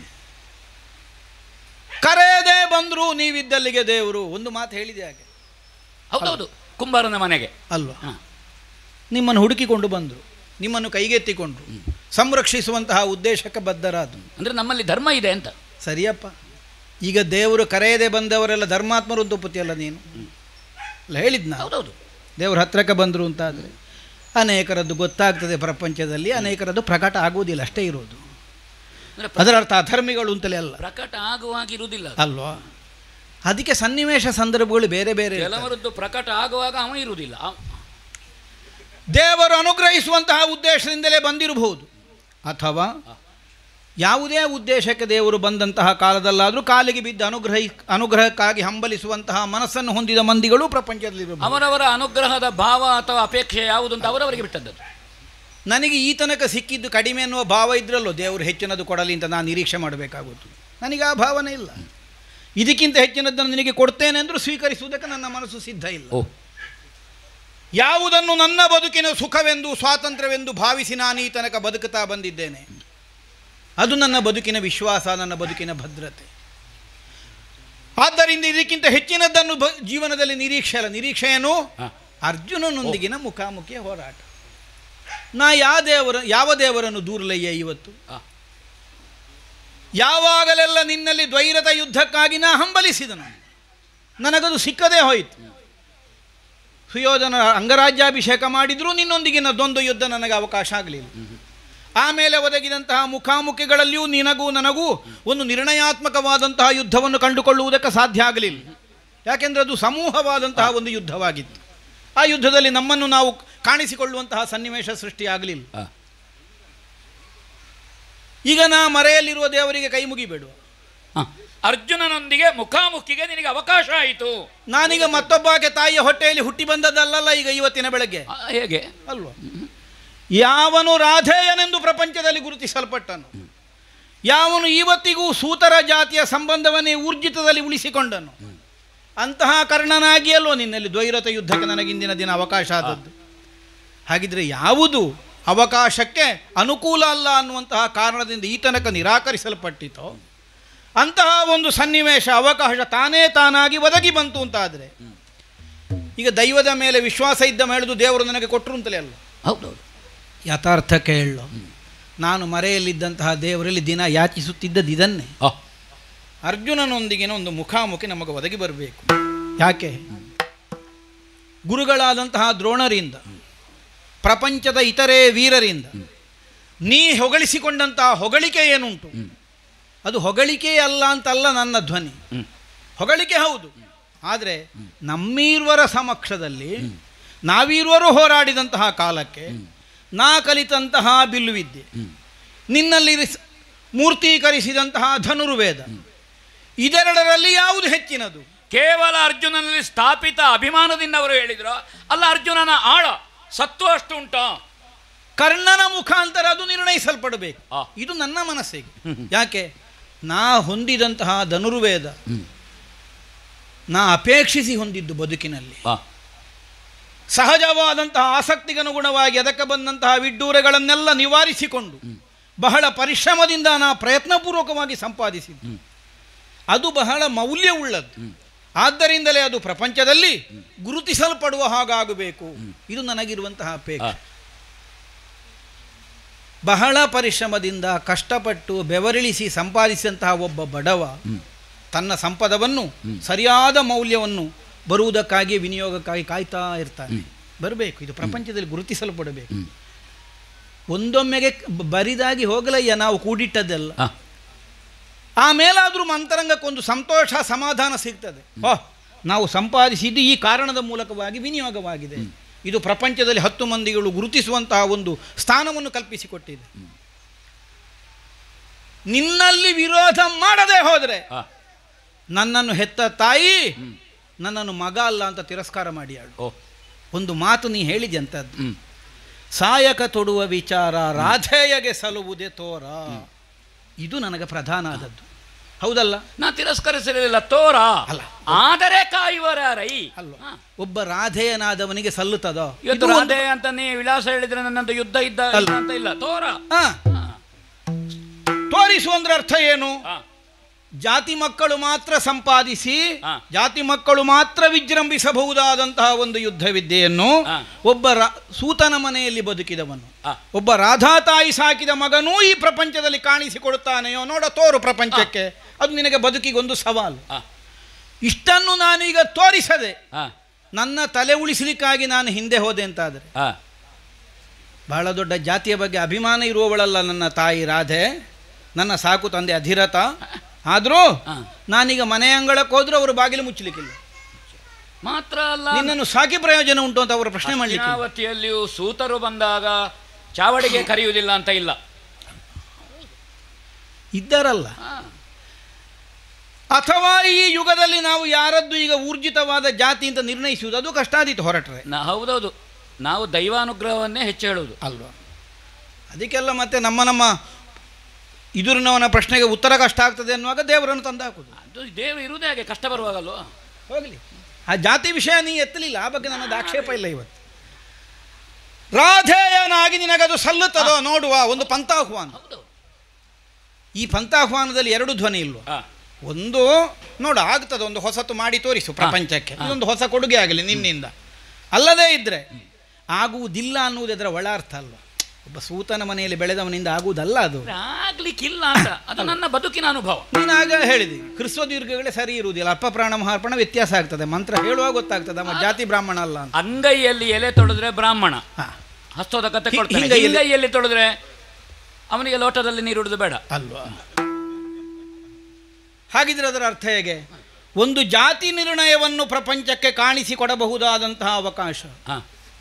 ಕರೆಯದೇ ಬಂದರೂ ನೀವಿದ್ದಲ್ಲಿಗೆ ದೇವರು ಒಂದು ಮಾತು ಹೇಳಿದೆ ಹಾಗೆ
ಹೌದೌದು ಕುಂಬಾರನ ಮನೆಗೆ
ಅಲ್ವಾ
ಹಾ.
ನಿಮ್ಮನ್ನು ಹುಡುಕಿಕೊಂಡು ಬಂದರು ನಿಮ್ಮನ್ನು ಕೈಗೆತ್ತಿಕೊಂಡ್ರು ಸಂರಕ್ಷಿಸುವಂತಹ ಉದ್ದೇಶಕ್ಕೆ ಬದ್ಧರಾದರು
ಅಂದ್ರೆ ನಮ್ಮಲ್ಲಿ ಧರ್ಮ ಇದೆ ಅಂತ
ಸರಿಯಪ್ಪ ಈಗ ದೇವರು ಕರೆಯದೆ ಬಂದವರೆಲ್ಲ ಧರ್ಮಾತ್ಮರು ಅಂತ ಒಪ್ಪುತ್ತೀಯಲ್ಲ ನೀನು ಅಲ್ಲ ಹೇಳಿದ್ನ
ಹೌದೌದು
ದೇವ್ರ ಹತ್ರಕ್ಕೆ ಬಂದರು ಅಂತಾದರೆ ಅನೇಕರದ್ದು ಗೊತ್ತಾಗ್ತದೆ ಪ್ರಪಂಚದಲ್ಲಿ ಅನೇಕರದ್ದು ಪ್ರಕಟ ಆಗುವುದಿಲ್ಲ ಅಷ್ಟೇ ಇರೋದು
ಅಂದ್ರೆ
ಅದರ ಅರ್ಥ ಅಧರ್ಮಿಗಳು ಅಂತಲೇ ಅಲ್ಲ
ಪ್ರಕಟ ಆಗುವಾಗ ಇರುವುದಿಲ್ಲ ಅದು.
ಅಲ್ವಾ ಅದಕ್ಕೆ ಸನ್ನಿವೇಶ ಸಂದರ್ಭಗಳು ಬೇರೆ ಬೇರೆ ಇರ್ತವೆ.
ಕೆಲವರದ್ದು ಪ್ರಕಟ ಆಗುವಾಗ ಅವ ಇರುವುದಿಲ್ಲ ಅವ-
ದೇವರು ಅನುಗ್ರಹಿಸುವಂತಹ ಉದ್ದೇಶದಿಂದಲೇ ಬಂದಿರಬಹುದು ಅಥವಾ ಯಾವುದೇ ಉದ್ದೇಶಕ್ಕೆ ದೇವರು ಬಂದಂತಹ ಕಾಲದಲ್ಲಾದರೂ ಕಾಲಿಗೆ ಬಿದ್ದ ಅನುಗ್ರಹ ಅನುಗ್ರಹಕ್ಕಾಗಿ ಹಂಬಲಿಸುವಂತಹ ಮನಸ್ಸನ್ನು ಹೊಂದಿದ ಮಂದಿಗಳು ಪ್ರಪಂಚದಲ್ಲಿರಬಹುದು
ಅವರವರ ಅನುಗ್ರಹದ ಭಾವ ಅಥವಾ ಅಪೇಕ್ಷೆ ಯಾವುದು ಅಂತ ಅವರವರಿಗೆ ಬಿಟ್ಟದ್ದು
ನನಗೆ ಈ ತನಕ ಸಿಕ್ಕಿದ್ದು ಕಡಿಮೆ ಅನ್ನುವ ಭಾವ ಇದ್ರಲ್ಲೋ ದೇವರು ಹೆಚ್ಚಿನದು ಕೊಡಲಿ ಅಂತ ನಾನು ನಿರೀಕ್ಷೆ ಮಾಡಬೇಕಾಗುತ್ತು ನನಗೆ ಆ ಭಾವನೆ ಇಲ್ಲ ಇದಕ್ಕಿಂತ ಹೆಚ್ಚಿನದನ್ನು ನಿನಗೆ ಕೊಡ್ತೇನೆ ಅಂದರೂ ಸ್ವೀಕರಿಸುವುದಕ್ಕೆ ನನ್ನ ಮನಸ್ಸು ಸಿದ್ಧ ಇಲ್ಲ
ಓ
ಯಾವುದನ್ನು ನನ್ನ ಬದುಕಿನ ಸುಖವೆಂದು ಸ್ವಾತಂತ್ರ್ಯವೆಂದು ಭಾವಿಸಿ ನಾನು ಈ ತನಕ ಬದುಕುತ್ತಾ ಬಂದಿದ್ದೇನೆ ಅದು ನನ್ನ ಬದುಕಿನ ವಿಶ್ವಾಸ ನನ್ನ ಬದುಕಿನ ಭದ್ರತೆ ಆದ್ದರಿಂದ ಇದಕ್ಕಿಂತ ಹೆಚ್ಚಿನದನ್ನು ಬ ಜೀವನದಲ್ಲಿ ನಿರೀಕ್ಷೆ ಅಲ್ಲ ನಿರೀಕ್ಷೆಯನ್ನು
ಹಾ.
ಅರ್ಜುನನೊಂದಿಗಿನ ಮುಖಾಮುಖಿಯ ಹೋರಾಟ ನಾ ಯಾವ ದೇವರ ಯಾವ ದೇವರನ್ನು ದೂರಲಯ್ಯ ಇವತ್ತು
ಆ.
ಯಾವಾಗಲೆಲ್ಲ ನಿನ್ನಲ್ಲಿ ದ್ವೈರತ ಯುದ್ಧಕ್ಕಾಗಿ ನಾ ಹಂಬಲಿಸಿದನು ನನಗದು ಸಿಕ್ಕದೇ ಹೋಯಿತು ಸುಯೋಧನ ಅಂಗರಾಜ್ಯಾಭಿಷೇಕ ಮಾಡಿದರೂ ನಿನ್ನೊಂದಿಗಿನ ದ್ವಂದ್ವ ಯುದ್ಧ ನನಗೆ ಅವಕಾಶ ಆಗಲಿಲ್ಲ ಆಮೇಲೆ ಒದಗಿದಂತಹ ಮುಖಾಮುಖಿಗಳಲ್ಲಿಯೂ ನಿನಗೂ ನನಗೂ ಒಂದು ನಿರ್ಣಯಾತ್ಮಕವಾದಂತಹ ಯುದ್ಧವನ್ನು ಕಂಡುಕೊಳ್ಳುವುದಕ್ಕೆ ಸಾಧ್ಯ ಆಗಲಿಲ್ಲ ಯಾಕೆಂದರೆ ಅದು ಸಮೂಹವಾದಂತಹ ಒಂದು ಯುದ್ಧವಾಗಿತ್ತು ಆ ಯುದ್ಧದಲ್ಲಿ ನಮ್ಮನ್ನು ನಾವು ಕಾಣಿಸಿಕೊಳ್ಳುವಂತಹ ಸನ್ನಿವೇಶ ಸೃಷ್ಟಿಯಾಗಲಿಲ್ಲ
ಆ.
ಈಗ ನಾ ಮರೆಯಲ್ಲಿರುವ ದೇವರಿಗೆ ಕೈ ಮುಗಿಬೇಡುವ
ಆ. ಅರ್ಜುನನೊಂದಿಗೆ ಮುಖಾಮುಖಿಗೆ ನಿನಗೆ ಅವಕಾಶ ಆಯಿತು
ನಾನೀಗ ಮತ್ತೊಬ್ಬಾಕೆ ತಾಯಿಯ ಹೊಟ್ಟೆಯಲ್ಲಿ ಹುಟ್ಟಿ ಬಂದದ್ದಲ್ಲಲ್ಲ ಈಗ ಇವತ್ತಿನ ಬೆಳಗ್ಗೆ
ಆ, ಹೇಗೆ
ಅಲ್ವಾ ಯಾವನು ರಾಧೇಯನೆಂದು ಪ್ರಪಂಚದಲ್ಲಿ ಗುರುತಿಸಲ್ಪಟ್ಟನು ಯಾವನು ಇವತ್ತಿಗೂ ಸೂತರ ಜಾತಿಯ ಸಂಬಂಧವನ್ನೇ ಊರ್ಜಿತದಲ್ಲಿ ಉಳಿಸಿಕೊಂಡನು ಅಂತಹ ಕರ್ಣನಾಗಿ ಅಲ್ವೋ ನಿನ್ನಲ್ಲಿ ದ್ವೈರತ ಯುದ್ಧಕ್ಕೆ ನನಗಿಂದಿನ ದಿನ ಅವಕಾಶ ಆದದ್ದು ಹಾಗಿದ್ರೆ ಯಾವುದು ಅವಕಾಶಕ್ಕೆ ಅನುಕೂಲ ಅಲ್ಲ ಅನ್ನುವಂತಹ ಕಾರಣದಿಂದ ಈ ತನಕ ನಿರಾಕರಿಸಲ್ಪಟ್ಟಿತೋ ಅಂತಹ ಒಂದು ಸನ್ನಿವೇಶ ಅವಕಾಶ ತಾನೇ ತಾನಾಗಿ ಒದಗಿ ಬಂತು ಅಂತಾದರೆ ಈಗ ದೈವದ ಮೇಲೆ ವಿಶ್ವಾಸ ಇದ್ದ ಮೇಳುದು ದೇವರು ನನಗೆ ಕೊಟ್ಟರು ಅಂತಲೇ ಅಲ್ಲ
ಹೌದೌದು
ಯಥಾರ್ಥಕ್ಕೆ ಹೇಳೋ ನಾನು ಮರೆಯಲ್ಲಿದ್ದಂತಹ ದೇವರಲ್ಲಿ ದಿನ ಯಾಚಿಸುತ್ತಿದ್ದದ್ದು ಇದನ್ನೇ
ಆ.
ಅರ್ಜುನನೊಂದಿಗಿನ ಒಂದು ಮುಖಾಮುಖಿ ನಮಗೆ ಒದಗಿ ಬರಬೇಕು ಯಾಕೆ ಗುರುಗಳಾದಂತಹ ದ್ರೋಣರಿಂದ ಪ್ರಪಂಚದ ಇತರೆ ವೀರರಿಂದ ನೀ ಹೊಗಳಿಸಿಕೊಂಡಂತಹ ಹೊಗಳಿಕೆ ಏನುಂಟು ಅದು ಹೊಗಳಿಕೆ ಅಲ್ಲ ಅಂತಲ್ಲ ನನ್ನ ಧ್ವನಿ
ಹ್ಮ್.
ಹೊಗಳಿಕೆ ಹೌದು ಆದರೆ ನಮ್ಮೀರ್ವರ ಸಮಕ್ಷದಲ್ಲಿ ನಾವೀರ್ವರು ಹೋರಾಡಿದಂತಹ ಕಾಲಕ್ಕೆ ನಾ ಕಲಿತಂತಹ ಬಿಲ್ಲುವಿದ್ಯೆ ನಿನ್ನಲ್ಲಿ ರಿಸ್- ಮೂರ್ತೀಕರಿಸಿದಂತಹ ಧನುರ್ವೇದ ಇದೆರಡರಲ್ಲಿ ಯಾವುದು ಹೆಚ್ಚಿನದು
ಕೇವಲ ಅರ್ಜುನನಲ್ಲಿ ಸ್ಥಾಪಿತ ಅಭಿಮಾನದಿಂದ ಅವರು ಹೇಳಿದ್ರು ಅಲ್ಲ ಅರ್ಜುನನ ಆಳ ಸತ್ತು ಅಷ್ಟು ಉಂಟಾ
ಕರ್ಣನ ಮುಖಾಂತರ ಅದು ನಿರ್ಣಯಿಸಲ್ಪಡಬೇಕು
ಆ.
ಇದು ನನ್ನ ಮನಸ್ಸಿಗೆ ಯಾಕೆ ನಾ ಹೊಂದಿದಂತಹ ಧನುರ್ವೇದ ನಾ ಅಪೇಕ್ಷಿಸಿ ಹೊಂದಿದ್ದು ಬದುಕಿನಲ್ಲಿ
ಆ.
ಸಹಜವಾದಂತಹ ಆಸಕ್ತಿಗನುಗುಣವಾಗಿ ಅದಕ್ಕೆ ಬಂದಂತಹ ವಿಡ್ಡೂರೆಗಳನ್ನೆಲ್ಲ ನಿವಾರಿಸಿಕೊಂಡು ಬಹಳ ಪರಿಶ್ರಮದಿಂದ ನಾ ಪ್ರಯತ್ನಪೂರ್ವಕವಾಗಿ ಸಂಪಾದಿಸಿದ್ದು ಅದು ಬಹಳ ಮೌಲ್ಯವುಳ್ಳದ್ದು ಆದ್ದರಿಂದಲೇ ಅದು ಪ್ರಪಂಚದಲ್ಲಿ ಗುರುತಿಸಲ್ಪಡುವ ಹಾಗಾಗಬೇಕು ಇದು ನನಗಿರುವಂತಹ ಅಪೇಕ್ಷೆ ಬಹಳ ಪರಿಶ್ರಮದಿಂದ ಕಷ್ಟಪಟ್ಟು ಬೆವರಿಳಿಸಿ ಸಂಪಾದಿಸಿದಂತಹ ಒಬ್ಬ ಬಡವ ತನ್ನ ಸಂಪದವನ್ನು ಸರಿಯಾದ ಮೌಲ್ಯವನ್ನು ಬರುವುದಕ್ಕಾಗಿ ವಿನಿಯೋಗಕ್ಕಾಗಿ ಕಾಯ್ತಾ ಇರ್ತಾನೆ ಬರಬೇಕು ಇದು ಪ್ರಪಂಚದಲ್ಲಿ ಗುರುತಿಸಲ್ಪಡಬೇಕು ಒಂದೊಮ್ಮೆಗೆ ಬ- ಬರಿದಾಗಿ ಹೋಗಲಯ್ಯ ನಾವು ಕೂಡಿಟ್ಟದ್ದೆಲ್ಲ
ಆ.
ಆಮೇಲಾದರೂ ಅಂತರಂಗಕ್ಕೊಂದು ಸಂತೋಷ ಸಮಾಧಾನ ಸಿಗ್ತದೆ ಓಹ್ ನಾವು ಸಂಪಾದಿಸಿದ್ದು ಈ ಕಾರಣದ ಮೂಲಕವಾಗಿ ವಿನಿಯೋಗವಾಗಿದೆ ಇದು ಪ್ರಪಂಚದಲ್ಲಿ ಹತ್ತು ಮಂದಿಗಳು ಗುರುತಿಸುವಂತಹ ಒಂದು ಸ್ಥಾನವನ್ನು ಕಲ್ಪಿಸಿಕೊಟ್ಟಿದೆ ನಿನ್ನಲ್ಲಿ ವಿರೋಧ ಮಾಡದೆ ಹೋದರೆ
ಆ.
ನನ್ನನ್ನು ಹೆತ್ತ ತಾಯಿ ನನ್ನನ್ನು ಮಗ ಅಲ್ಲ ಅಂತ ತಿರಸ್ಕಾರ ಮಾಡಿಯಾಳು
ಓ
ಒಂದು ಮಾತು ನೀ ಹೇಳಿದೆ ಅಂತದ್ದು
ಹ್ಮ್.
ಸಾಯಕ ತೊಡುವ ವಿಚಾರ ರಾಧೇಯಗೆ ಸಲುವುದೇ ತೋರ ಇದು ನನಗೆ ಪ್ರಧಾನ ಆದದ್ದು ಹೌದಲ್ಲ
ನಾ ತಿರಸ್ಕರಿಸಲಿಲ್ಲ ತೋರ
ಅಲ್ಲ.
ಆದರೆ ಕಾಯುವರಾರೈ
ಅಲ್ವಾ
ಹಾ.
ಒಬ್ಬ ರಾಧೇಯನಾದವನಿಗೆ ಸಲ್ಲುತ್ತದೋ
ಇವತ್ತು
ಇದು ಒಂದು-
ರಾಧೆ ಅಂತ ನೀ ವಿಳಾಸ ಹೇಳಿದ್ರೆ ನನ್ನದು ಯುದ್ಧ ಇದ್ದ
ಅಲ್ಲ.
ಅಂತ ಇಲ್ಲ ತೋರ
ಹಾ.
ಹಾ.
ತೋರಿಸು ಅಂದ್ರೆ ಅರ್ಥ ಏನು
ಹಾ
ಜಾತಿ ಮಕ್ಕಳು ಮಾತ್ರ ಸಂಪಾದಿಸಿ
ಹಾ.
ಜಾತಿ ಮಕ್ಕಳು ಮಾತ್ರ ವಿಜೃಂಭಿಸಬಹುದಾದಂತಹ ಒಂದು ಯುದ್ಧ ವಿದ್ಯೆಯನ್ನು
ಹಾ.
ಒಬ್ಬ ರಾ- ಸೂತನ ಮನೆಯಲ್ಲಿ ಬದುಕಿದವನು
ಹಾ.
ಒಬ್ಬ ರಾಧಾ ತಾಯಿ ಸಾಕಿದ ಮಗನೂ ಈ ಪ್ರಪಂಚದಲ್ಲಿ ಕಾಣಿಸಿಕೊಡುತ್ತಾನೆಯೋ ನೋಡ ತೋರು ಪ್ರಪಂಚಕ್ಕೆ ಅದು ನಿನಗೆ ಬದುಕಿಗೊಂದು ಸವಾಲು
ಹಾ
ಇಷ್ಟನ್ನು ನಾನೀಗ ತೋರಿಸದೆ
ಹಾ
ನನ್ನ ತಲೆ ಉಳಿಸಲಿಕ್ಕಾಗಿ ನಾನು ಹಿಂದೆ ಹೋದೆ ಅಂತಾದರೆ
ಹಾ
ಬಹಳ ದೊಡ್ಡ ಜಾತಿಯ ಬಗ್ಗೆ ಅಭಿಮಾನ ಇರುವವಳಲ್ಲ ನನ್ನ ತಾಯಿ ರಾಧೆ ನನ್ನ ಸಾಕು ತಂದೆ ಅಧಿರಥ ಆದರೂ
ಹಾ.
ನಾನೀಗ ಮನೆ ಅಂಗಳಕ್ಕೆ ಹೋದ್ರೂ ಅವರು ಬಾಗಿಲು ಮುಚ್ಚಲಿಕ್ಕಿಲ್ಲ
ಮಾತ್ರ ಅಲ್ಲ
ನಿನ್ನನ್ನು ಸಾಕಿ ಪ್ರಯೋಜನ ಉಂಟು ಅಂತ ಅವರು ಪ್ರಶ್ನೆ ಮಾಡಲಿಕ್ಕೆ
ಹಸ್ತಿನಾವತಿಯಲ್ಲಿಯೂ ಸೂತರು ಬಂದಾಗ ಚಾವಡಿಗೆ ಕರೆಯುವುದಿಲ್ಲ ಅಂತ ಇಲ್ಲ
ಇದ್ದಾರಲ್ಲ
ಹಾ.
ಅಥವಾ ಈ ಯುಗದಲ್ಲಿ ನಾವು ಯಾರದ್ದು ಈಗ ಊರ್ಜಿತವಾದ ಜಾತಿ ಅಂತ ನಿರ್ಣಯಿಸುವುದು ಅದು ಕಷ್ಟ ಆದೀತು ಹೊರಟ್ರೆ
ನಾ ಹೌದೌದು ನಾವು ದೈವಾನುಗ್ರಹವನ್ನೇ ಹೆಚ್ಚು ಹೇಳುವುದು
ಅಲ್ವಾ ಅದಕ್ಕೆಲ್ಲ ಮತ್ತೆ ನಮ್ಮ ನಮ್ಮ ಇದುರಿನವನ ಪ್ರಶ್ನೆಗೆ ಉತ್ತರ ಕಷ್ಟ ಆಗ್ತದೆ ಅನ್ನುವಾಗ ದೇವರನ್ನು ತಂದು ಹಾಕುದು
ಅದು ದೇವರು ಇರುವುದೇ ಹಾಗೆ ಕಷ್ಟ ಬರುವಾಗಲ್ವ
ಹೋಗಲಿ ಆ ಜಾತಿ ವಿಷಯ ನೀ ಎತ್ತಲಿಲ್ಲ ಆ ಬಗ್ಗೆ ನನ್ನದು ಆಕ್ಷೇಪ ಇಲ್ಲ ಇವತ್ತು ರಾಧೇಯನಾಗಿ ನಿನಗದು ಸಲ್ಲುತ್ತದೋ ನೋಡುವ ಒಂದು ಪಂಥಾಹ್ವಾನ
ಹೌದು
ಈ ಪಂಥಾಹ್ವಾನದಲ್ಲಿ ಎರಡು ಧ್ವನಿ ಇಲ್ವ
ಹಾ
ಒಂದು ನೋಡು ಆಗ್ತದೆ ಒಂದು ಹೊಸತು ಮಾಡಿ ತೋರಿಸು ಪ್ರಪಂಚಕ್ಕೆ ಇದೊಂದು ಹೊಸ ಕೊಡುಗೆ ಆಗಲಿ ನಿನ್ನಿಂದ ಅಲ್ಲದೇ ಇದ್ರೆ ಆಗುವುದಿಲ್ಲ ಅನ್ನುವುದು ಅದರ ಒಳ ಅರ್ಥ ಅಲ್ವ ಒಬ್ಬ ಸೂತನ ಮನೆಯಲ್ಲಿ ಬೆಳೆದವನಿಂದ ಆಗುವುದಲ್ಲ ಅದು
ಆಗ್ಲಿಕ್ಕಿಲ್ಲ ಅಂತ ಅದು ನನ್ನ ಬದುಕಿನ ಅನುಭವ
ನೀನಾಗ ಹೇಳಿದೆ ಕ್ರಿಸ್ವ ದೀರ್ಘಗಳೇ ಸರಿ ಇರುವುದಿಲ್ಲ ಅಪ್ಪ ಪ್ರಾಣ ಮಹಾರ್ಪಣ ವ್ಯತ್ಯಾಸ ಆಗ್ತದೆ ಮಂತ್ರ ಹೇಳುವಾಗ ಗೊತ್ತಾಗ್ತದೆ ನಮ್ಮ ಜಾತಿ ಬ್ರಾಹ್ಮಣ ಅಲ್ಲ ಅಂತ
ಅಂಗೈಯಲ್ಲಿ ಎಲೆ ತೊಳೆದ್ರೆ ಬ್ರಾಹ್ಮಣ
ಹಾ,
ಹಸ್ತೋದ ಕತೆ
ಹಿ-
ಕೊಡ್ತಾನೆ
ಹಿಂಗೈಯಲ್ಲಿ-
ಹಿಂಗೈಯಲ್ಲಿ ತೊಳೆದ್ರೆ ಅವನಿಗೆ ಲೋಟದಲ್ಲಿ ನೀರುಡುದು ಬೇಡ
ಅಲ್ವಾ ಹಾಗಿದ್ರೆ ಅದರ ಅರ್ಥ ಹೇಗೆ ಒಂದು ಜಾತಿ ನಿರ್ಣಯವನ್ನು ಪ್ರಪಂಚಕ್ಕೆ ಕಾಣಿಸಿಕೊಡಬಹುದಾದಂತಹ ಅವಕಾಶ
ಹಾ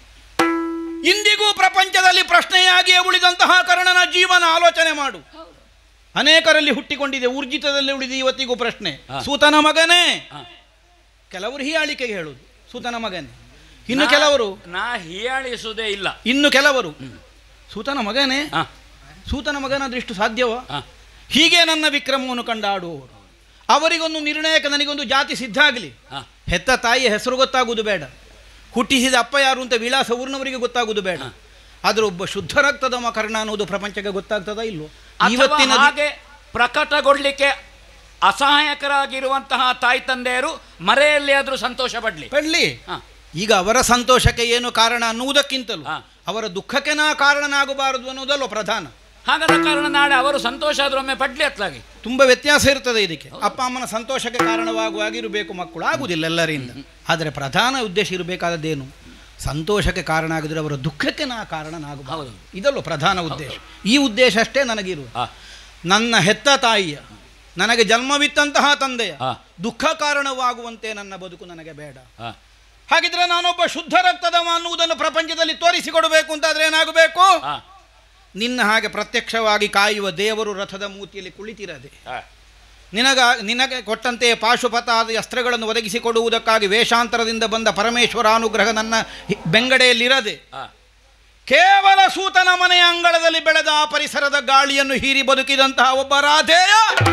ಇಂದಿಗೂ ಪ್ರಪಂಚದಲ್ಲಿ ಪ್ರಶ್ನೆಯಾಗಿಯೇ ಉಳಿದಂತಹ ಕರ್ಣನ ಜೀವನ ಆಲೋಚನೆ ಮಾಡು ಅನೇಕರಲ್ಲಿ ಹುಟ್ಟಿಕೊಂಡಿದೆ ಊರ್ಜಿತದಲ್ಲಿ ಉಳಿದು ಇವತ್ತಿಗೂ ಪ್ರಶ್ನೆ
ಹಾ.
ಸೂತನ ಮಗನೇ
ಹಾ.
ಕೆಲವರು ಹೀಯಾಳಿಕೆಗೆ ಹೇಳುದು ಸೂತನ ಮಗನೇ ಇನ್ನು
ನಾ-
ಕೆಲವರು
ನಾ ಹೀಯಾಳಿಸುವುದೇ ಇಲ್ಲ
ಇನ್ನು ಕೆಲವರು ಸೂತನ ಮಗನೇ
ಹಾ
ಸೂತನ ಮಗನಾದ್ರಿಷ್ಟು ಸಾಧ್ಯವೋ
ಹಾ
ಹೀಗೆ ನನ್ನ ವಿಕ್ರಮವನ್ನು ಕಂಡಾಡುವವರು ಅವರಿಗೊಂದು ನಿರ್ಣಯಕ್ಕೆ ನನಗೊಂದು ಜಾತಿ ಸಿದ್ಧ ಆಗಲಿ
ಹಾ
ಹೆತ್ತ ತಾಯಿಯ ಹೆಸರು ಗೊತ್ತಾಗುವುದು ಬೇಡ ಹುಟ್ಟಿಸಿದ ಅಪ್ಪ ಯಾರು ಅಂತ ವಿಳಾಸ ಊರಿನವರಿಗೆ ಗೊತ್ತಾಗುವುದು ಬೇಡ ಆದ್ರೆ ಒಬ್ಬ ಶುದ್ಧ ರಕ್ತದ ಮಕರ್ಣ ಅನ್ನೋದು ಪ್ರಪಂಚಕ್ಕೆ ಗೊತ್ತಾಗ್ತದಾ ಇಲ್ವೋ
ಅಥವಾ
ಇವತ್ತಿನ ದಿ-
ಹಾಗೆ ಪ್ರಕಟಗೊಳ್ಳಿಕ್ಕೆ ಅಸಹಾಯಕರಾಗಿರುವಂತಹ ತಾಯಿ ತಂದೆಯರು ಮರೆಯಲ್ಲಿ ಆದ್ರೂ ಸಂತೋಷ ಪಡ್ಲಿ
ಪಡ್ಲಿ
ಹಾ
ಈಗ ಅವರ ಸಂತೋಷಕ್ಕೆ ಏನು ಕಾರಣ ಅನ್ನುವುದಕ್ಕಿಂತಲೂ
ಹಾ.
ಅವರ ದುಃಖಕ್ಕೆ ನಾ ಕಾರಣನಾಗಬಾರದು ಅನ್ನೋದಲ್ವ ಪ್ರಧಾನ
ಹಾಗಾದ ಕಾರಣ ನಾಳೆ ಅವರು ಸಂತೋಷ ಆದ್ರೂ ಒಮ್ಮೆ ಪಡ್ಲಿ ಅತ್ಲಾಗಿ
ತುಂಬ ವ್ಯತ್ಯಾಸ ಇರ್ತದೆ ಇದಕ್ಕೆ ಅಪ್ಪ ಅಮ್ಮನ ಸಂತೋಷಕ್ಕೆ ಕಾರಣವಾಗುವಾಗಿರಬೇಕು ಮಕ್ಕಳು ಆಗುವುದಿಲ್ಲ ಎಲ್ಲರಿಂದ ಆದರೆ ಪ್ರಧಾನ ಉದ್ದೇಶ ಇರಬೇಕಾದದ್ದೇನು ಸಂತೋಷಕ್ಕೆ ಕಾರಣ ಆಗಿದ್ರೆ ಅವರ ದುಃಖಕ್ಕೆ ನಾ ಕಾರಣನಾಗಬಹುದು
ಹೌದು.
ಇದಲ್ಲೂ ಪ್ರಧಾನ ಉದ್ದೇಶ ಈ ಉದ್ದೇಶ ಅಷ್ಟೇ ನನಗಿರುವುದು
ಹಾ
ನನ್ನ ಹೆತ್ತ ತಾಯಿಯ ನನಗೆ ಜನ್ಮವಿತ್ತಂತಹ ತಂದೆಯ
ಹಾ.
ದುಃಖ ಕಾರಣವಾಗುವಂತೆ ನನ್ನ ಬದುಕು ನನಗೆ ಬೇಡ
ಹಾ
ಹಾಗಿದ್ರೆ ನಾನೊಬ್ಬ ಶುದ್ಧ ರಕ್ತದವ ಅನ್ನುವುದನ್ನು ಪ್ರಪಂಚದಲ್ಲಿ ತೋರಿಸಿಕೊಡಬೇಕು ಅಂತಾದ್ರೆ ಏನಾಗಬೇಕು
ಹಾ
ನಿನ್ನ ಹಾಗೆ ಪ್ರತ್ಯಕ್ಷವಾಗಿ ಕಾಯುವ ದೇವರು ರಥದ ಮೂತಿಯಲ್ಲಿ ಕುಳಿತಿರದೆ
ಹಾ
ನಿನಗ ನಿನಗೆ ಕೊಟ್ಟಂತೆ ಪಾಶುಪತಾದ ಅಸ್ತ್ರಗಳನ್ನು ಒದಗಿಸಿಕೊಡುವುದಕ್ಕಾಗಿ ವೇಷಾಂತರದಿಂದ ಬಂದ ಪರಮೇಶ್ವರ ಅನುಗ್ರಹ ನನ್ನ ಹಿ- ಬೆಂಗಡೆಯಲ್ಲಿರದೆ
ಹಾ
ಕೇವಲ ಸೂತನ ಮನೆಯ ಅಂಗಳದಲ್ಲಿ ಬೆಳೆದ ಆ ಪರಿಸರದ ಗಾಳಿಯನ್ನು ಹೀರಿ ಬದುಕಿದಂತಹ ಒಬ್ಬ ರಾಧೇಯ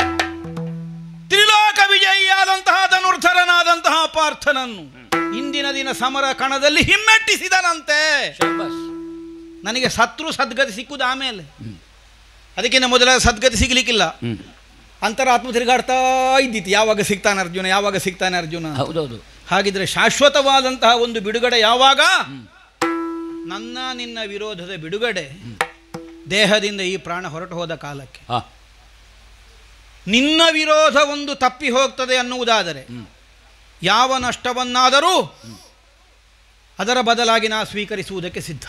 ತ್ರಿಲೋಕ ವಿಜಯಿಯಾದಂತಹ ಧನುರ್ಧರನಾದಂತಹ ಪಾರ್ಥನನ್ನು ಇಂದಿನ ದಿನ ಸಮರ ಕಣದಲ್ಲಿ ಹಿಮ್ಮೆಟ್ಟಿಸಿದನಂತೆ
ಶಬ್ಬಾಸ್
ನನಗೆ ಸತ್ರು ಸದ್ಗತಿ ಸಿಕ್ಕುದು ಆಮೇಲೆ ಅದಕ್ಕಿಂತ ಮೊದಲ ಸದ್ಗತಿ ಸಿಗ್ಲಿಕ್ಕಿಲ್ಲ
ಹ್ಮ್
ಅಂತರಾತ್ಮ ತಿರುಗಾಡ್ತಾ ಇದ್ದಿತ್ತು ಯಾವಾಗ ಸಿಗ್ತಾನೆ ಅರ್ಜುನ ಯಾವಾಗ ಸಿಗ್ತಾನೆ ಅರ್ಜುನ ಅಂತ.
ಹೌದೌದು
ಹಾಗಿದ್ರೆ ಶಾಶ್ವತವಾದಂತಹ ಒಂದು ಬಿಡುಗಡೆ ಯಾವಾಗ ನನ್ನ ನಿನ್ನ ವಿರೋಧದ ಬಿಡುಗಡೆ ದೇಹದಿಂದ ಈ ಪ್ರಾಣ ಹೊರಟು ಹೋದ ಕಾಲಕ್ಕೆ
ಹಾ
ನಿನ್ನ ವಿರೋಧ ಒಂದು ತಪ್ಪಿ ಹೋಗ್ತದೆ ಅನ್ನುವುದಾದರೆ ಯಾವ ನಷ್ಟವನ್ನಾದರೂ ಅದರ ಬದಲಾಗಿ ನಾ ಸ್ವೀಕರಿಸುವುದಕ್ಕೆ ಸಿದ್ಧ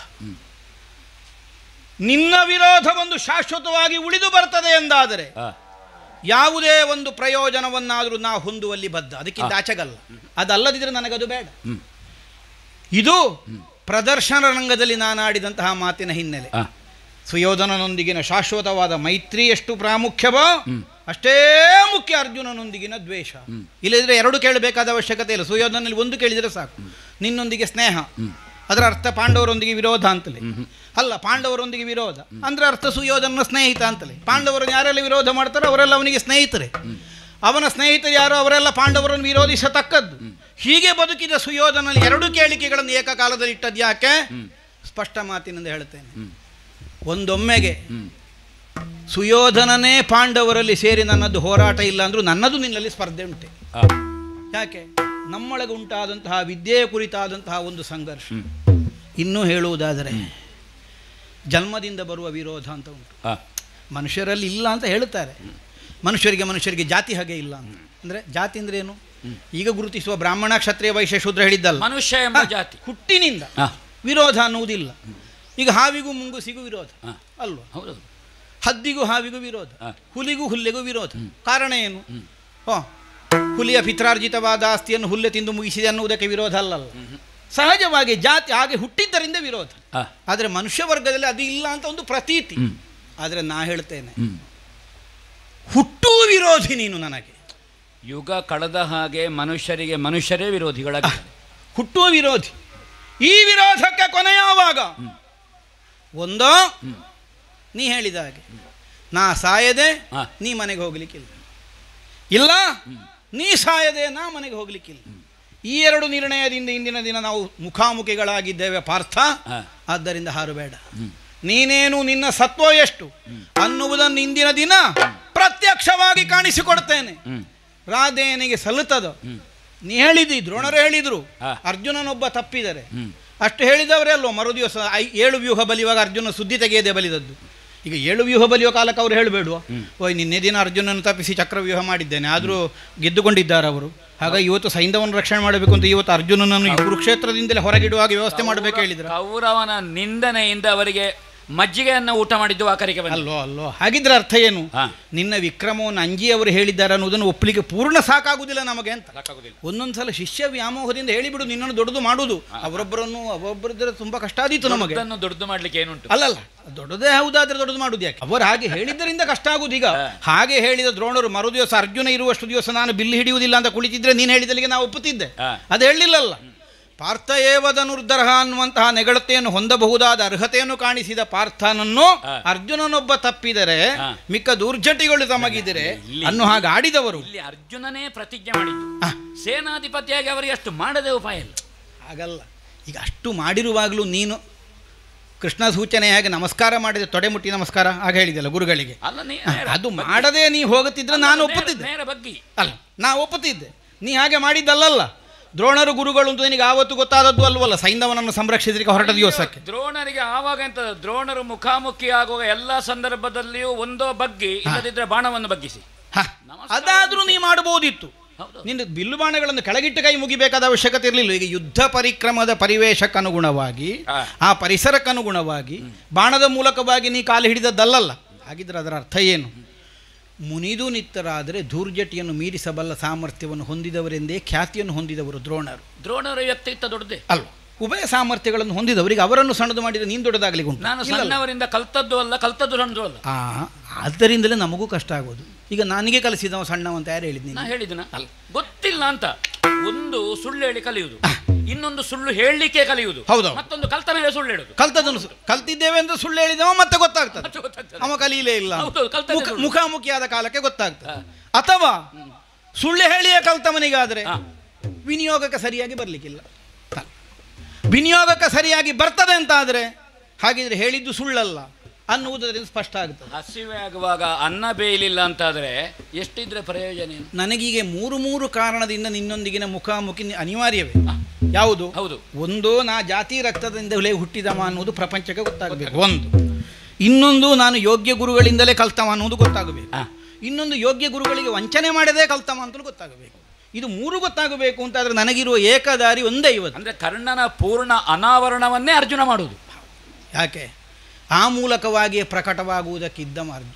ನಿನ್ನ ವಿರೋಧ ಒಂದು ಶಾಶ್ವತವಾಗಿ ಉಳಿದು ಬರ್ತದೆ ಎಂದಾದರೆ
ಹಾ
ಯಾವುದೇ ಒಂದು ಪ್ರಯೋಜನವನ್ನಾದರೂ ನಾ ಹೊಂದುವಲ್ಲಿ ಬದ್ಧ ಅದಕ್ಕಿಂತ ಆಚೆಗಲ್ಲ ಅದಲ್ಲದಿದ್ರೆ ನನಗದು ಬೇಡ
ಹ್ಮ್
ಇದು ಪ್ರದರ್ಶನ ರಂಗದಲ್ಲಿ ನಾನು ಆಡಿದಂತಹ ಮಾತಿನ ಹಿನ್ನೆಲೆ
ಹಾ
ಸುಯೋಧನನೊಂದಿಗಿನ ಶಾಶ್ವತವಾದ ಮೈತ್ರಿ ಎಷ್ಟು ಪ್ರಾಮುಖ್ಯವೋ ಅಷ್ಟೇ ಮುಖ್ಯ ಅರ್ಜುನನೊಂದಿಗಿನ ದ್ವೇಷ ಇಲ್ಲದಿದ್ರೆ ಎರಡು ಕೇಳಬೇಕಾದ ಅವಶ್ಯಕತೆ ಇಲ್ಲ ಸುಯೋಧನಲ್ಲಿ ಒಂದು ಕೇಳಿದರೆ ಸಾಕು ನಿನ್ನೊಂದಿಗೆ ಸ್ನೇಹ ಅದರ ಅರ್ಥ ಪಾಂಡವರೊಂದಿಗೆ ವಿರೋಧ ಅಂತಲೇ ಅಲ್ಲ ಪಾಂಡವರೊಂದಿಗೆ ವಿರೋಧ ಅಂದ್ರೆ ಅರ್ಥ ಸುಯೋಧನ ಸ್ನೇಹಿತ ಅಂತಲೇ ಪಾಂಡವರನ್ನು ಯಾರೆಲ್ಲ ವಿರೋಧ ಮಾಡ್ತಾರೋ ಅವರೆಲ್ಲ ಅವನಿಗೆ ಸ್ನೇಹಿತರೆ ಅವನ ಸ್ನೇಹಿತರು ಯಾರೋ ಅವರೆಲ್ಲ ಪಾಂಡವರನ್ನು ವಿರೋಧಿಸತಕ್ಕದ್ದು ಹೀಗೆ ಬದುಕಿದ ಸುಯೋಧನಲ್ಲಿ ಎರಡು ಕೇಳಿಕೆಗಳನ್ನು ಏಕಕಾಲದಲ್ಲಿ ಇಟ್ಟದ್ದು ಯಾಕೆ ಸ್ಪಷ್ಟ ಮಾತಿನಿಂದ ಹೇಳ್ತೇನೆ ಒಂದೊಮ್ಮೆಗೆ ಸುಯೋಧನನೇ ಪಾಂಡವರಲ್ಲಿ ಸೇರಿ ನನ್ನದು ಹೋರಾಟ ಇಲ್ಲ ಅಂದರೂ ನನ್ನದು ನಿನ್ನಲ್ಲಿ ಸ್ಪರ್ಧೆ ಉಂಟೆ
ಆ,
ಯಾಕೆ ನಮ್ಮೊಳಗೆ ಉಂಟಾದಂತಹ ವಿದ್ಯೆಯ ಕುರಿತಾದಂತಹ ಒಂದು ಸಂಘರ್ಷ
ಹ್ಮ್.
ಇನ್ನೂ ಹೇಳುವುದಾದರೆ ಜನ್ಮದಿಂದ ಬರುವ ವಿರೋಧ ಅಂತ ಉಂಟು
ಆ,
ಮನುಷ್ಯರಲ್ಲಿ ಇಲ್ಲ ಅಂತ ಹೇಳುತ್ತಾರೆ ಮನುಷ್ಯರಿಗೆ ಮನುಷ್ಯರಿಗೆ ಜಾತಿ ಹಾಗೆ ಇಲ್ಲ ಅಂತ ಅಂದರೆ ಜಾತಿ ಅಂದ್ರೆ ಏನು ಈಗ ಗುರುತಿಸುವ ಬ್ರಾಹ್ಮಣ ಕ್ಷತ್ರಿಯ ವೈಶ್ಯ ಶೂದ್ರ ಹೇಳಿದ್ದಲ್ಲ
ಮನುಷ್ಯ ಎಂಬ
ಹ,
ಜಾತಿ
ಹುಟ್ಟಿನಿಂದ
ಆ,
ವಿರೋಧ ಅನ್ನುವುದಿಲ್ಲ ಈಗ ಹಾವಿಗೂ ಮುಂಗುಸಿಗೂ ವಿರೋಧ
ಆ.
ಅಲ್ವಾ
ಹೌದು
ಹದ್ದಿಗೂ ಹಾವಿಗೂ ವಿರೋಧ
ಹ.
ಹುಲಿಗೂ ಹುಲ್ಲೆಗೂ ವಿರೋಧ ಕಾರಣ ಏನು ಓ ಹುಲಿಯ ಪಿತ್ರಾರ್ಜಿತವಾದ ಆಸ್ತಿಯನ್ನು ಹುಲ್ಲೆ ತಿಂದು ಮುಗಿಸಿದೆ ಅನ್ನುವುದಕ್ಕೆ ವಿರೋಧ ಅಲ್ಲಲ್ಲ ಸಹಜವಾಗಿ ಜಾತಿ ಹಾಗೆ ಹುಟ್ಟಿದ್ದರಿಂದ ವಿರೋಧ
ಆ,
ಆದರೆ ಮನುಷ್ಯ ವರ್ಗದಲ್ಲಿ ಅದು ಇಲ್ಲ ಅಂತ ಒಂದು ಪ್ರತೀತಿ
ಹ್ಮ್.
ಆದರೆ ನಾ ಹೇಳ್ತೇನೆ
ಹ್ಮ್.
ಹುಟ್ಟುವ ವಿರೋಧಿ ನೀನು ನನಗೆ
ಯುಗ ಕಳೆದ ಹಾಗೆ ಮನುಷ್ಯರಿಗೆ ಮನುಷ್ಯರೇ ವಿರೋಧಿಗಳಾಗಿದ್ದಾರೆ
ಹುಟ್ಟುವ ವಿರೋಧಿ ಈ ವಿರೋಧಕ್ಕೆ ಕೊನೆ ಯಾವಾಗ ಒಂದೋ ನೀ ಹೇಳಿದ ಹಾಗೆ ನಾ ಸಾಯದೆ
ಹಾ.
ನೀ ಮನೆಗೆ ಹೋಗ್ಲಿಕ್ಕಿಲ್ಲ ಇಲ್ಲ ನೀ ಸಾಯದೆ ನಾ ಮನೆಗೆ ಹೋಗ್ಲಿಕ್ಕಿಲ್ಲ ಈ ಎರಡು ನಿರ್ಣಯದಿಂದ ಇಂದಿನ ದಿನ ನಾವು ಮುಖಾಮುಖಿಗಳಾಗಿದ್ದೇವೆ ಪಾರ್ಥ
ಹಾ.
ಆದ್ದರಿಂದ ಹಾರುಬೇಡ ನೀನೇನು ನಿನ್ನ ಸತ್ವ ಎಷ್ಟು ಅನ್ನುವುದನ್ನು ಇಂದಿನ ದಿನ ಪ್ರತ್ಯಕ್ಷವಾಗಿ ಕಾಣಿಸಿಕೊಡ್ತೇನೆ
ಹ್ಮ್.
ರಾಧೇನಿಗೆ ಸಲ್ಲುತ್ತದೋ ನೀ ಹೇಳಿದಿ ದ್ರೋಣರು ಹೇಳಿದ್ರು
ಹಾ.
ಅರ್ಜುನನೊಬ್ಬ ತಪ್ಪಿದರೆ
ಹ್ಮ್.
ಅಷ್ಟು ಹೇಳಿದವರೇ ಅಲ್ವೋ ಮರು ದಿವಸ ಐ ಏಳು ವ್ಯೂಹ ಬಲಿಯುವಾಗ ಅರ್ಜುನ ಸುದ್ದಿ ತೆಗೆಯದೆ ಬಲಿದದ್ದು ಈಗ ಏಳು ವ್ಯೂಹ ಬಲಿಯುವ ಕಾಲಕ್ಕೆ ಅವರು ಹೇಳಬೇಡುವ ಓಯ್ ನಿನ್ನೆ ದಿನ ಅರ್ಜುನನ್ನು ತಪ್ಪಿಸಿ ಚಕ್ರವ್ಯೂಹ ಮಾಡಿದ್ದೇನೆ ಆದರೂ ಗೆದ್ದುಕೊಂಡಿದ್ದಾರೆ ಅವರು ಹಾಗಾಗಿ ಇವತ್ತು ಸೈನ್ಯವನ್ನು ರಕ್ಷಣೆ ಮಾಡಬೇಕು ಅಂತ ಇವತ್ತು ಅರ್ಜುನನನ್ನು ಈ ಕುರುಕ್ಷೇತ್ರದಿಂದಲೇ ಹೊರಗಿಡುವಾಗ ವ್ಯವಸ್ಥೆ ಮಾಡಬೇಕು ಹೇಳಿದ್ರ
ಕೌರವನ ನಿಂದನೆಯಿಂದ ಅವರಿಗೆ ಮಜ್ಜಿಗೆಯನ್ನು ಊಟ ಮಾಡಿದ್ದು ಆಕರಿಗೆ ಬಂದ
ಅಲ್ಲೋ ಅಲ್ಲೋ ಹಾಗಿದ್ರೆ ಅರ್ಥ ಏನು
ಹಾ.
ನಿನ್ನ ವಿಕ್ರಮವನ್ನು ಅಂಜಿ ಅವರು ಹೇಳಿದ್ದಾರೆ ಅನ್ನೋದನ್ನು ಒಪ್ಪಲಿಕ್ಕೆ ಪೂರ್ಣ ಸಾಕಾಗುವುದಿಲ್ಲ ನಮಗೆ ಅಂತ
ಸಾಕಾಗುದಿಲ್ಲ
ಒಂದೊಂದ್ಸಲ ಶಿಷ್ಯ ವ್ಯಾಮೋಹದಿಂದ ಹೇಳಿಬಿಡು ನಿನ್ನನ್ನು ದೊಡ್ಡದು ಮಾಡುವುದು ಅವರೊಬ್ಬರನ್ನು ಒಬ್ಬೊಬ್ಬರಿದ್ರೆ ತುಂಬಾ ಕಷ್ಟ ಆದೀತು ನಮಗೆ
ಅದನ್ನು ದೊಡ್ಡದು ಮಾಡ್ಲಿಕ್ಕೆ ಏನುಂಟು
ಅಲ್ಲಲ್ಲ ದೊಡ್ಡದೇ ಹೌದಾದ್ರೆ ದೊಡ್ಡದು ಮಾಡುದು ಯಾಕೆ ಅವರು ಹಾಗೆ ಹೇಳಿದ್ದರಿಂದ ಕಷ್ಟ ಆಗುದು ಈಗ ಹಾಗೆ ಹೇಳಿದ ದ್ರೋಣರು ಮರು ದಿವಸ ಅರ್ಜುನ ಇರುವಷ್ಟು ದಿವಸ ನಾನು ಬಿಲ್ಲು ಹಿಡಿಯುವುದಿಲ್ಲ ಅಂತ ಕುಳಿತಿದ್ರೆ ನೀನು ಹೇಳಿದಲ್ಲಿಗೆ ನಾವು ಒಪ್ಪುತ್ತಿದ್ದೆ
ಹಾ.
ಅದು ಹೇಳಿಲ್ಲಲ್ಲ ಪಾರ್ಥ ಏವದನುರ್ಧರಹ ಅನ್ನುವಂತಹ ನೆಗಳತೆಯನ್ನು ಹೊಂದಬಹುದಾದ ಅರ್ಹತೆಯನ್ನು ಕಾಣಿಸಿದ ಪಾರ್ಥನನ್ನು
ಹಾ.
ಅರ್ಜುನನೊಬ್ಬ ತಪ್ಪಿದರೆ
ಹಾ.
ಮಿಕ್ಕ ದುರ್ಜಟಿಗಳು ತಮಗಿದರೆ
ಇಲ್ಲಿ-
ಅನ್ನು ಹಾಗೆ ಆಡಿದವರು
ಇಲ್ಲಿ ಅರ್ಜುನನೇ ಪ್ರತಿಜ್ಞೆ ಮಾಡಿದ್ದು
ಆ,
ಸೇನಾಧಿಪತಿಯಾಗಿ ಅವರಿಗೆ ಅಷ್ಟು ಮಾಡದೆ ಉಪಾಯ ಇಲ್ಲ
ಹಾಗಲ್ಲ ಈಗ ಅಷ್ಟು ಮಾಡಿರುವಾಗಲೂ ನೀನು ಕೃಷ್ಣ ಸೂಚನೆ ಹಾಗೆ ನಮಸ್ಕಾರ ಮಾಡಿದೆ ತೊಡೆ ಮುಟ್ಟಿ ನಮಸ್ಕಾರ ಆಗ ಹೇಳಿದೆಲ್ಲ ಗುರುಗಳಿಗೆ
ಅಲ್ಲ ನೀ
ಆ,
ನೇರ
ಅದು
ಬಗ್ಗಿ.
ಮಾಡದೆ ನೀ ಹೋಗುತ್ತಿದ್ರೆ ನಾನು
ನೇರ-
ಒಪ್ಪುತ್ತಿದ್ದೆ
ನೇರ ಬಗ್ಗಿ
ಅಲ್ಲ ನಾ ಒಪ್ಪುತ್ತಿದ್ದೆ ನೀ ಹಾಗೆ ಮಾಡಿದ್ದಲ್ಲಲ್ಲ ದ್ರೋಣರು ಗುರುಗಳು ಅಂತ ನಿನಗೆ ಆವತ್ತು ಗೊತ್ತಾದದ್ದು ಅಲ್ವಲ್ಲ ಸೈಂಧವನನ್ನು ಸಂರಕ್ಷಿಸಲಿಕ್ಕೆ ಹೊರಟ ದಿವಸಕ್ಕೆ
ದ್ರೋಣರಿಗೆ ಆವಾಗ ಎಂತ ದ್ರೋಣರು ಮುಖಾಮುಖಿ ಆಗುವ ಎಲ್ಲ ಸಂದರ್ಭದಲ್ಲಿಯೂ ಒಂದೋ ಬಗ್ಗಿ ಇಲ್ಲದಿದ್ರೆ ಬಾಣವನ್ನು ಬಗ್ಗಿಸಿ
ಹ, ಅದಾದ್ರೂ ನೀ ಮಾಡಬಹುದಿತ್ತು
ಹೌದು
ನಿನ್ನ ಬಿಲ್ಲು ಬಾಣಗಳನ್ನು ಕೆಳಗಿಟ್ಟು ಕೈ ಮುಗಿಬೇಕಾದ ಅವಶ್ಯಕತೆ ಇರಲಿಲ್ಲ ಈಗ ಯುದ್ಧ ಪರಿಕ್ರಮದ ಪರಿವೇಶಕ್ಕನುಗುಣವಾಗಿ
ಆ.
ಆ ಪರಿಸರಕ್ಕನುಗುಣವಾಗಿ ಬಾಣದ ಮೂಲಕವಾಗಿ ನೀ ಕಾಲು ಹಿಡಿದದ್ದಲ್ಲಲ್ಲ ಹಾಗಿದ್ರೆ ಅದರ ಅರ್ಥ ಏನು ಮುನಿದು ನಿತ್ತರಾದರೆ ಧೂರ್ಜಟಿಯನ್ನು ಮೀರಿಸಬಲ್ಲ ಸಾಮರ್ಥ್ಯವನ್ನು ಹೊಂದಿದವರೆಂದೇ ಖ್ಯಾತಿಯನ್ನು ಹೊಂದಿದವರು ದ್ರೋಣರು
ದ್ರೋಣರ ವ್ಯಕ್ತಿತ್ವ ದೊಡ್ಡದೆ
ಅಲ್ವ ಉಭಯ ಸಾಮರ್ಥ್ಯಗಳನ್ನು ಹೊಂದಿದವರಿಗೆ ಅವರನ್ನು ಸಣ್ಣದು ಮಾಡಿದರೆ ನೀನು ದೊಡ್ಡದಾಗಲಿಕ್ಕೆ ಉಂಟು
ನಾನು
ಇಲ್ಲಲ್ಲ?
ಸಣ್ಣವರಿಂದ ಕಲ್ತದ್ದು ಅಲ್ಲ ಕಲ್ತದ್ದು ಸಣ್ಣದು ಅಲ್ಲ
ಆ ಆದ್ದರಿಂದಲೇ ನಮಗೂ ಕಷ್ಟ ಆಗೋದು ಈಗ ನನಗೆ ಕಲಿಸಿದವ ಸಣ್ಣವ ಅಂತ ಯಾರು ಹೇಳಿದ್
ನಾ
ನೀನು
ಹೇಳಿದನ ಗೊತ್ತಿಲ್ಲ ಅಂತ ಒಂದು ಸುಳ್ಳು ಹೇಳಿ ಕಲಿಯುವುದು ಇನ್ನೊಂದು ಸುಳ್ಳು ಹೇಳಲಿಕ್ಕೆ ಕಲಿಯುವುದು
ಹೌದು.
ಮತ್ತೊಂದು ಕಲ್ತ ಮೇಲೆ ಸುಳ್ಳು ಹೇಳುದು
ಕಲ್ತದನ್ನು ಸು- ಕಲ್ತಿದ್ದೇವೆ ಅಂತ ಸುಳ್ಳು ಹೇಳಿದವ ಮತ್ತೆ ಗೊತ್ತಾಗ್ತದೆ
ಮತ್ತೆ ಗೊತ್ತಾಗ್ತದೆ.
ಅವ ಕಲೀಲೇ ಇಲ್ಲ
ಹೌದು, ಕಲ್ತದ್ದೇ
ಮುಖ-
ಸುಳ್ಳು.
ಮುಖಾಮುಖಿಯಾದ ಕಾಲಕ್ಕೆ ಗೊತ್ತಾಗ್ತದೆ ಅಥವಾ ಸುಳ್ಳು ಹೇಳಿಯೇ ಕಲ್ತವನಿಗಾದ್ರೆ
ಹಾ.
ವಿನಿಯೋಗಕ್ಕೆ ಸರಿಯಾಗಿ ಬರಲಿಕ್ಕಿಲ್ಲ ವಿನಿಯೋಗಕ್ಕೆ ಸರಿಯಾಗಿ ಬರ್ತದೆ ಅಂತ ಆದರೆ ಹಾಗಿದ್ರೆ ಹೇಳಿದ್ದು ಸುಳ್ಳಲ್ಲ ಅನ್ನುವುದರಿಂದ ಸ್ಪಷ್ಟ ಆಗುತ್ತದೆ
ಹಸಿವೆ ಆಗುವಾಗ ಅನ್ನ ಬೇಯಲಿಲ್ಲ ಅಂತಾದ್ರೆ ಎಷ್ಟಿದ್ರೆ ಪ್ರಯೋಜನ ಏನು
ನನಗೀಗ ಮೂರು ಮೂರು ಕಾರಣದಿಂದ ನಿನ್ನೊಂದಿಗಿನ ಮುಖಾಮುಖಿ ನಿ- ಅನಿವಾರ್ಯವೇ ಯಾವುದು
ಹೌದು
ಒಂದು ನಾ ಜಾತಿ ರಕ್ತದಿಂದಲೇ ಹುಟ್ಟಿದವ ಅನ್ನೋದು ಪ್ರಪಂಚಕ್ಕೆ ಗೊತ್ತಾಗಬೇಕು ಒಂದು ಇನ್ನೊಂದು ನಾನು ಯೋಗ್ಯ ಗುರುಗಳಿಂದಲೇ ಕಲ್ತವ ಅನ್ನೋದು ಗೊತ್ತಾಗಬೇಕು
ಆ.
ಇನ್ನೊಂದು ಯೋಗ್ಯ ಗುರುಗಳಿಗೆ ವಂಚನೆ ಮಾಡದೇ ಕಲ್ತವ ಅಂತಲೂ ಗೊತ್ತಾಗಬೇಕು ಇದು ಮೂರು ಗೊತ್ತಾಗಬೇಕು ಅಂತಾದರೆ ನನಗಿರುವ ಏಕದಾರಿ ಒಂದೇ ಇವತ್ತು
ಅಂದ್ರೆ ಕರ್ಣನ ಪೂರ್ಣ ಅನಾವರಣವನ್ನೇ ಅರ್ಜುನ ಮಾಡುವುದು
ಯಾಕೆ ಆ ಮೂಲಕವಾಗಿ ಪ್ರಕಟವಾಗುವುದಕ್ಕಿದ್ದ ಮಾರ್ಗ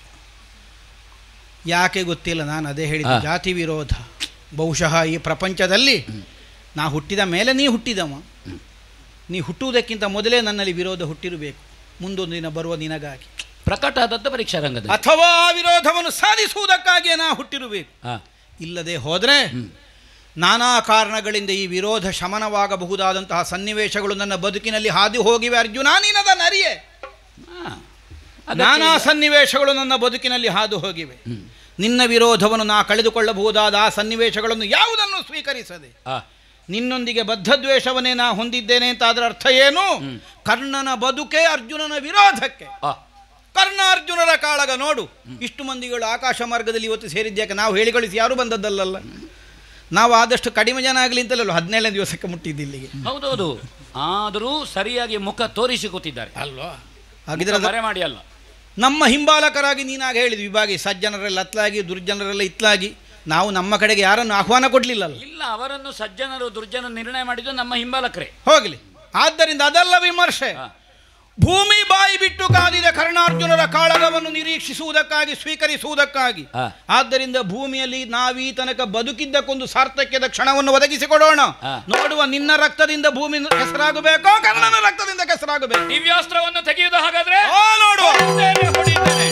ಯಾಕೆ ಗೊತ್ತಿಲ್ಲ ನಾನು ಅದೇ ಹೇಳಿದ
ಆ.
ಜಾತಿ ವಿರೋಧ ಬಹುಶಃ ಈ ಪ್ರಪಂಚದಲ್ಲಿ ನಾ ಹುಟ್ಟಿದ ಮೇಲೆ ನೀ ಹುಟ್ಟಿದವ ನೀ ಹುಟ್ಟುವುದಕ್ಕಿಂತ ಮೊದಲೇ ನನ್ನಲ್ಲಿ ವಿರೋಧ ಹುಟ್ಟಿರಬೇಕು ಮುಂದೊಂದು ದಿನ ಬರುವ ನಿನಗಾಗಿ
ಪ್ರಕಟ ಆದದ್ದು ಪರೀಕ್ಷಾ ರಂಗದಲ್ಲಿ
ಅಥವಾ ಆ ವಿರೋಧವನ್ನು ಸಾಧಿಸುವುದಕ್ಕಾಗಿಯೇ ನಾ ಹುಟ್ಟಿರಬೇಕು
ಆ,
ಇಲ್ಲದೆ ಹೋದರೆ ನಾನಾ ಕಾರಣಗಳಿಂದ ಈ ವಿರೋಧ ಶಮನವಾಗಬಹುದಾದಂತಹ ಸನ್ನಿವೇಶಗಳು ನನ್ನ ಬದುಕಿನಲ್ಲಿ ಹಾದು ಹೋಗಿವೆ ಅರ್ಜುನ ನೀನದ ನರಿಯೇ
ಆ. ಅದಕ್ಕೆ
ನಾನಾ
ಈಗ-
ಸನ್ನಿವೇಶಗಳು ನನ್ನ ಬದುಕಿನಲ್ಲಿ ಹಾದು ಹೋಗಿವೆ ನಿನ್ನ ವಿರೋಧವನ್ನು ನಾ ಕಳೆದುಕೊಳ್ಳಬಹುದಾದ ಆ ಸನ್ನಿವೇಶಗಳನ್ನು ಯಾವುದನ್ನು ಸ್ವೀಕರಿಸದೆ
ಆ,
ನಿನ್ನೊಂದಿಗೆ ಬದ್ಧದ್ವೇಷವನ್ನೇ ನಾ ಹೊಂದಿದ್ದೇನೆ ಅಂತ ಅದರ ಅರ್ಥ ಏನು ಕರ್ಣನ ಬದುಕೆ ಅರ್ಜುನನ ವಿರೋಧಕ್ಕೆ
ಆ,
ಕರ್ಣಾರ್ಜುನರ ಕಾಳಗ ನೋಡು ಇಷ್ಟು ಮಂದಿಗಳು ಆಕಾಶ ಮಾರ್ಗದಲ್ಲಿ ಇವತ್ತು ಸೇರಿದ್ಯಾಕೆ ನಾವು ಹೇಳಿ ಕಳಿಸಿ ಯಾರು ಬಂದದ್ದಲ್ಲಲ್ಲ ನಾವು ಆದಷ್ಟು ಕಡಿಮೆ ಜನ ಆಗಲಿ ಅಂತಲಲ್ಲ ಹದಿನೇಳನೇ ದಿವಸಕ್ಕೆ ಮುಟ್ಟಿದ್ದು ಇಲ್ಲಿಗೆ
ಹೌದೌದು ಆದರೂ ಸರಿಯಾಗಿ ಮುಖ ತೋರಿಸಿ ಕೂತಿದ್ದಾರೆ
ಅಲ್ವಾ ಹಾಗಿದ್ರೆ ಅದು
ಮರೆ ಮಾಡಿ ಅಲ್ಲ
ನಮ್ಮ ಹಿಂಬಾಲಕರಾಗಿ ನೀನಾಗ ಹೇಳಿದ್ವಿ ವಿಭಾಗಿ ಸಜ್ಜನರೆಲ್ಲ ಅತ್ಲಾಗಿ ದುರ್ಜನರೆಲ್ಲ ಇತ್ಲಾಗಿ ನಾವು ನಮ್ಮ ಕಡೆಗೆ ಯಾರನ್ನು ಆಹ್ವಾನ ಕೊಡಲಿಲ್ಲಲ್ಲ
ಇಲ್ಲ ಅವರನ್ನು ಸಜ್ಜನರು ದುರ್ಜನ ನಿರ್ಣಯ ಮಾಡಿದ್ದು ನಮ್ಮ ಹಿಂಬಾಲಕರೇ
ಹೋಗಲಿ ಆದ್ದರಿಂದ ಅದೆಲ್ಲ ವಿಮರ್ಶೆ
ಹಾ.
ಭೂಮಿ ಬಾಯಿ ಬಿಟ್ಟು ಕಾದಿದ ಕರ್ಣಾರ್ಜುನರ ಕಾಳಗವನ್ನು ನಿರೀಕ್ಷಿಸುವುದಕ್ಕಾಗಿ ಸ್ವೀಕರಿಸುವುದಕ್ಕಾಗಿ
ಹಾ.
ಆದ್ದರಿಂದ ಭೂಮಿಯಲ್ಲಿ ನಾವೀ ತನಕ ಬದುಕಿದ್ದಕ್ಕೊಂದು ಸಾರ್ಥಕ್ಯದ ಕ್ಷಣವನ್ನು ಒದಗಿಸಿಕೊಡೋಣ
ಹಾ.
ನೋಡುವ ನಿನ್ನ ರಕ್ತದಿಂದ ಭೂಮಿ ಕೆಸರಾಗಬೇಕೋ ಕರ್ಣನ ರಕ್ತದಿಂದ ಕೆಸರಾಗಬೇಕು
ದಿವ್ಯಾಸ್ತ್ರವನ್ನು ತೆಗೆಯುವುದು ಹಾಗಾದ್ರೆ
ಆ ನೋಡುವ
ಹೊಡಿತೇನೆ, ಹೊಡಿತೇನೆ.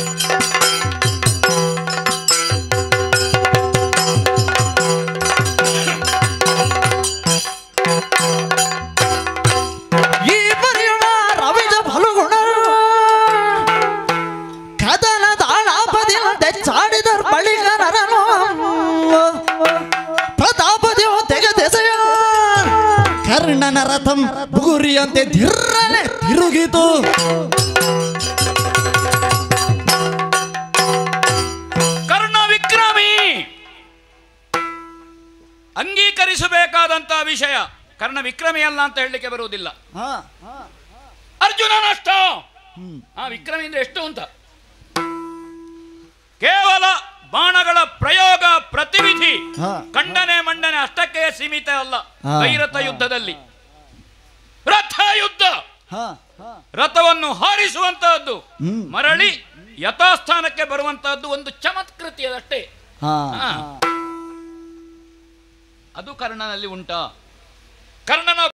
ಈ ಪರಿಯುಣ ರವಿಜ ಫಲಗುಣ ಕದನ ದಾಳಾಪದಿಯಂತೆ ಚಾಡಿದರ್ ಬಳಿಕ ನರನು ಪ್ರತಾಪದಿಯು ತೆಗೆದೆಸೆಯ ಕರ್ಣನ ರಥಂ ಬುಗುರಿಯಂತೆ ಧಿರ್ರನೆ ತಿರುಗಿತು
ಕರ್ಣ ವಿಕ್ರಮಿ ಅಂಗೀಕರಿಸಬೇಕಾದಂತಹ ವಿಷಯ ಕರ್ಣ ವಿಕ್ರಮಿ ಅಲ್ಲ ಅಂತ ಹೇಳಲಿಕ್ಕೆ ಬರುವುದಿಲ್ಲ ಅರ್ಜುನ ನಷ್ಟ ಆ ವಿಕ್ರಮಿ ಅಂದ್ರೆ ಎಷ್ಟು ಅಂತ ಕೇವಲ ಬಾಣಗಳ ಪ್ರಯೋಗ ಪ್ರತಿವಿಧಿ
ಹಾ.
ಖಂಡನೆ ಮಂಡನೆ ಅಷ್ಟಕ್ಕೆ ಸೀಮಿತ ಅಲ್ಲ
ಹಾ.
ವೈರತ ಯುದ್ಧದಲ್ಲಿ ರಥ ಯುದ್ಧ ರಥವನ್ನು ಹಾರಿಸುವಂತಹದ್ದು
ಹ್ಮ್.
ಮರಳಿ ಯಥಾಸ್ಥಾನಕ್ಕೆ ಬರುವಂತಹದ್ದು ಒಂದು ಚಮತ್ಕೃತಿ ಅದಷ್ಟೇ ಹಾ. ಅದು ಕರ್ಣನಲ್ಲಿ ಉಂಟಾ ಕರ್ಣನ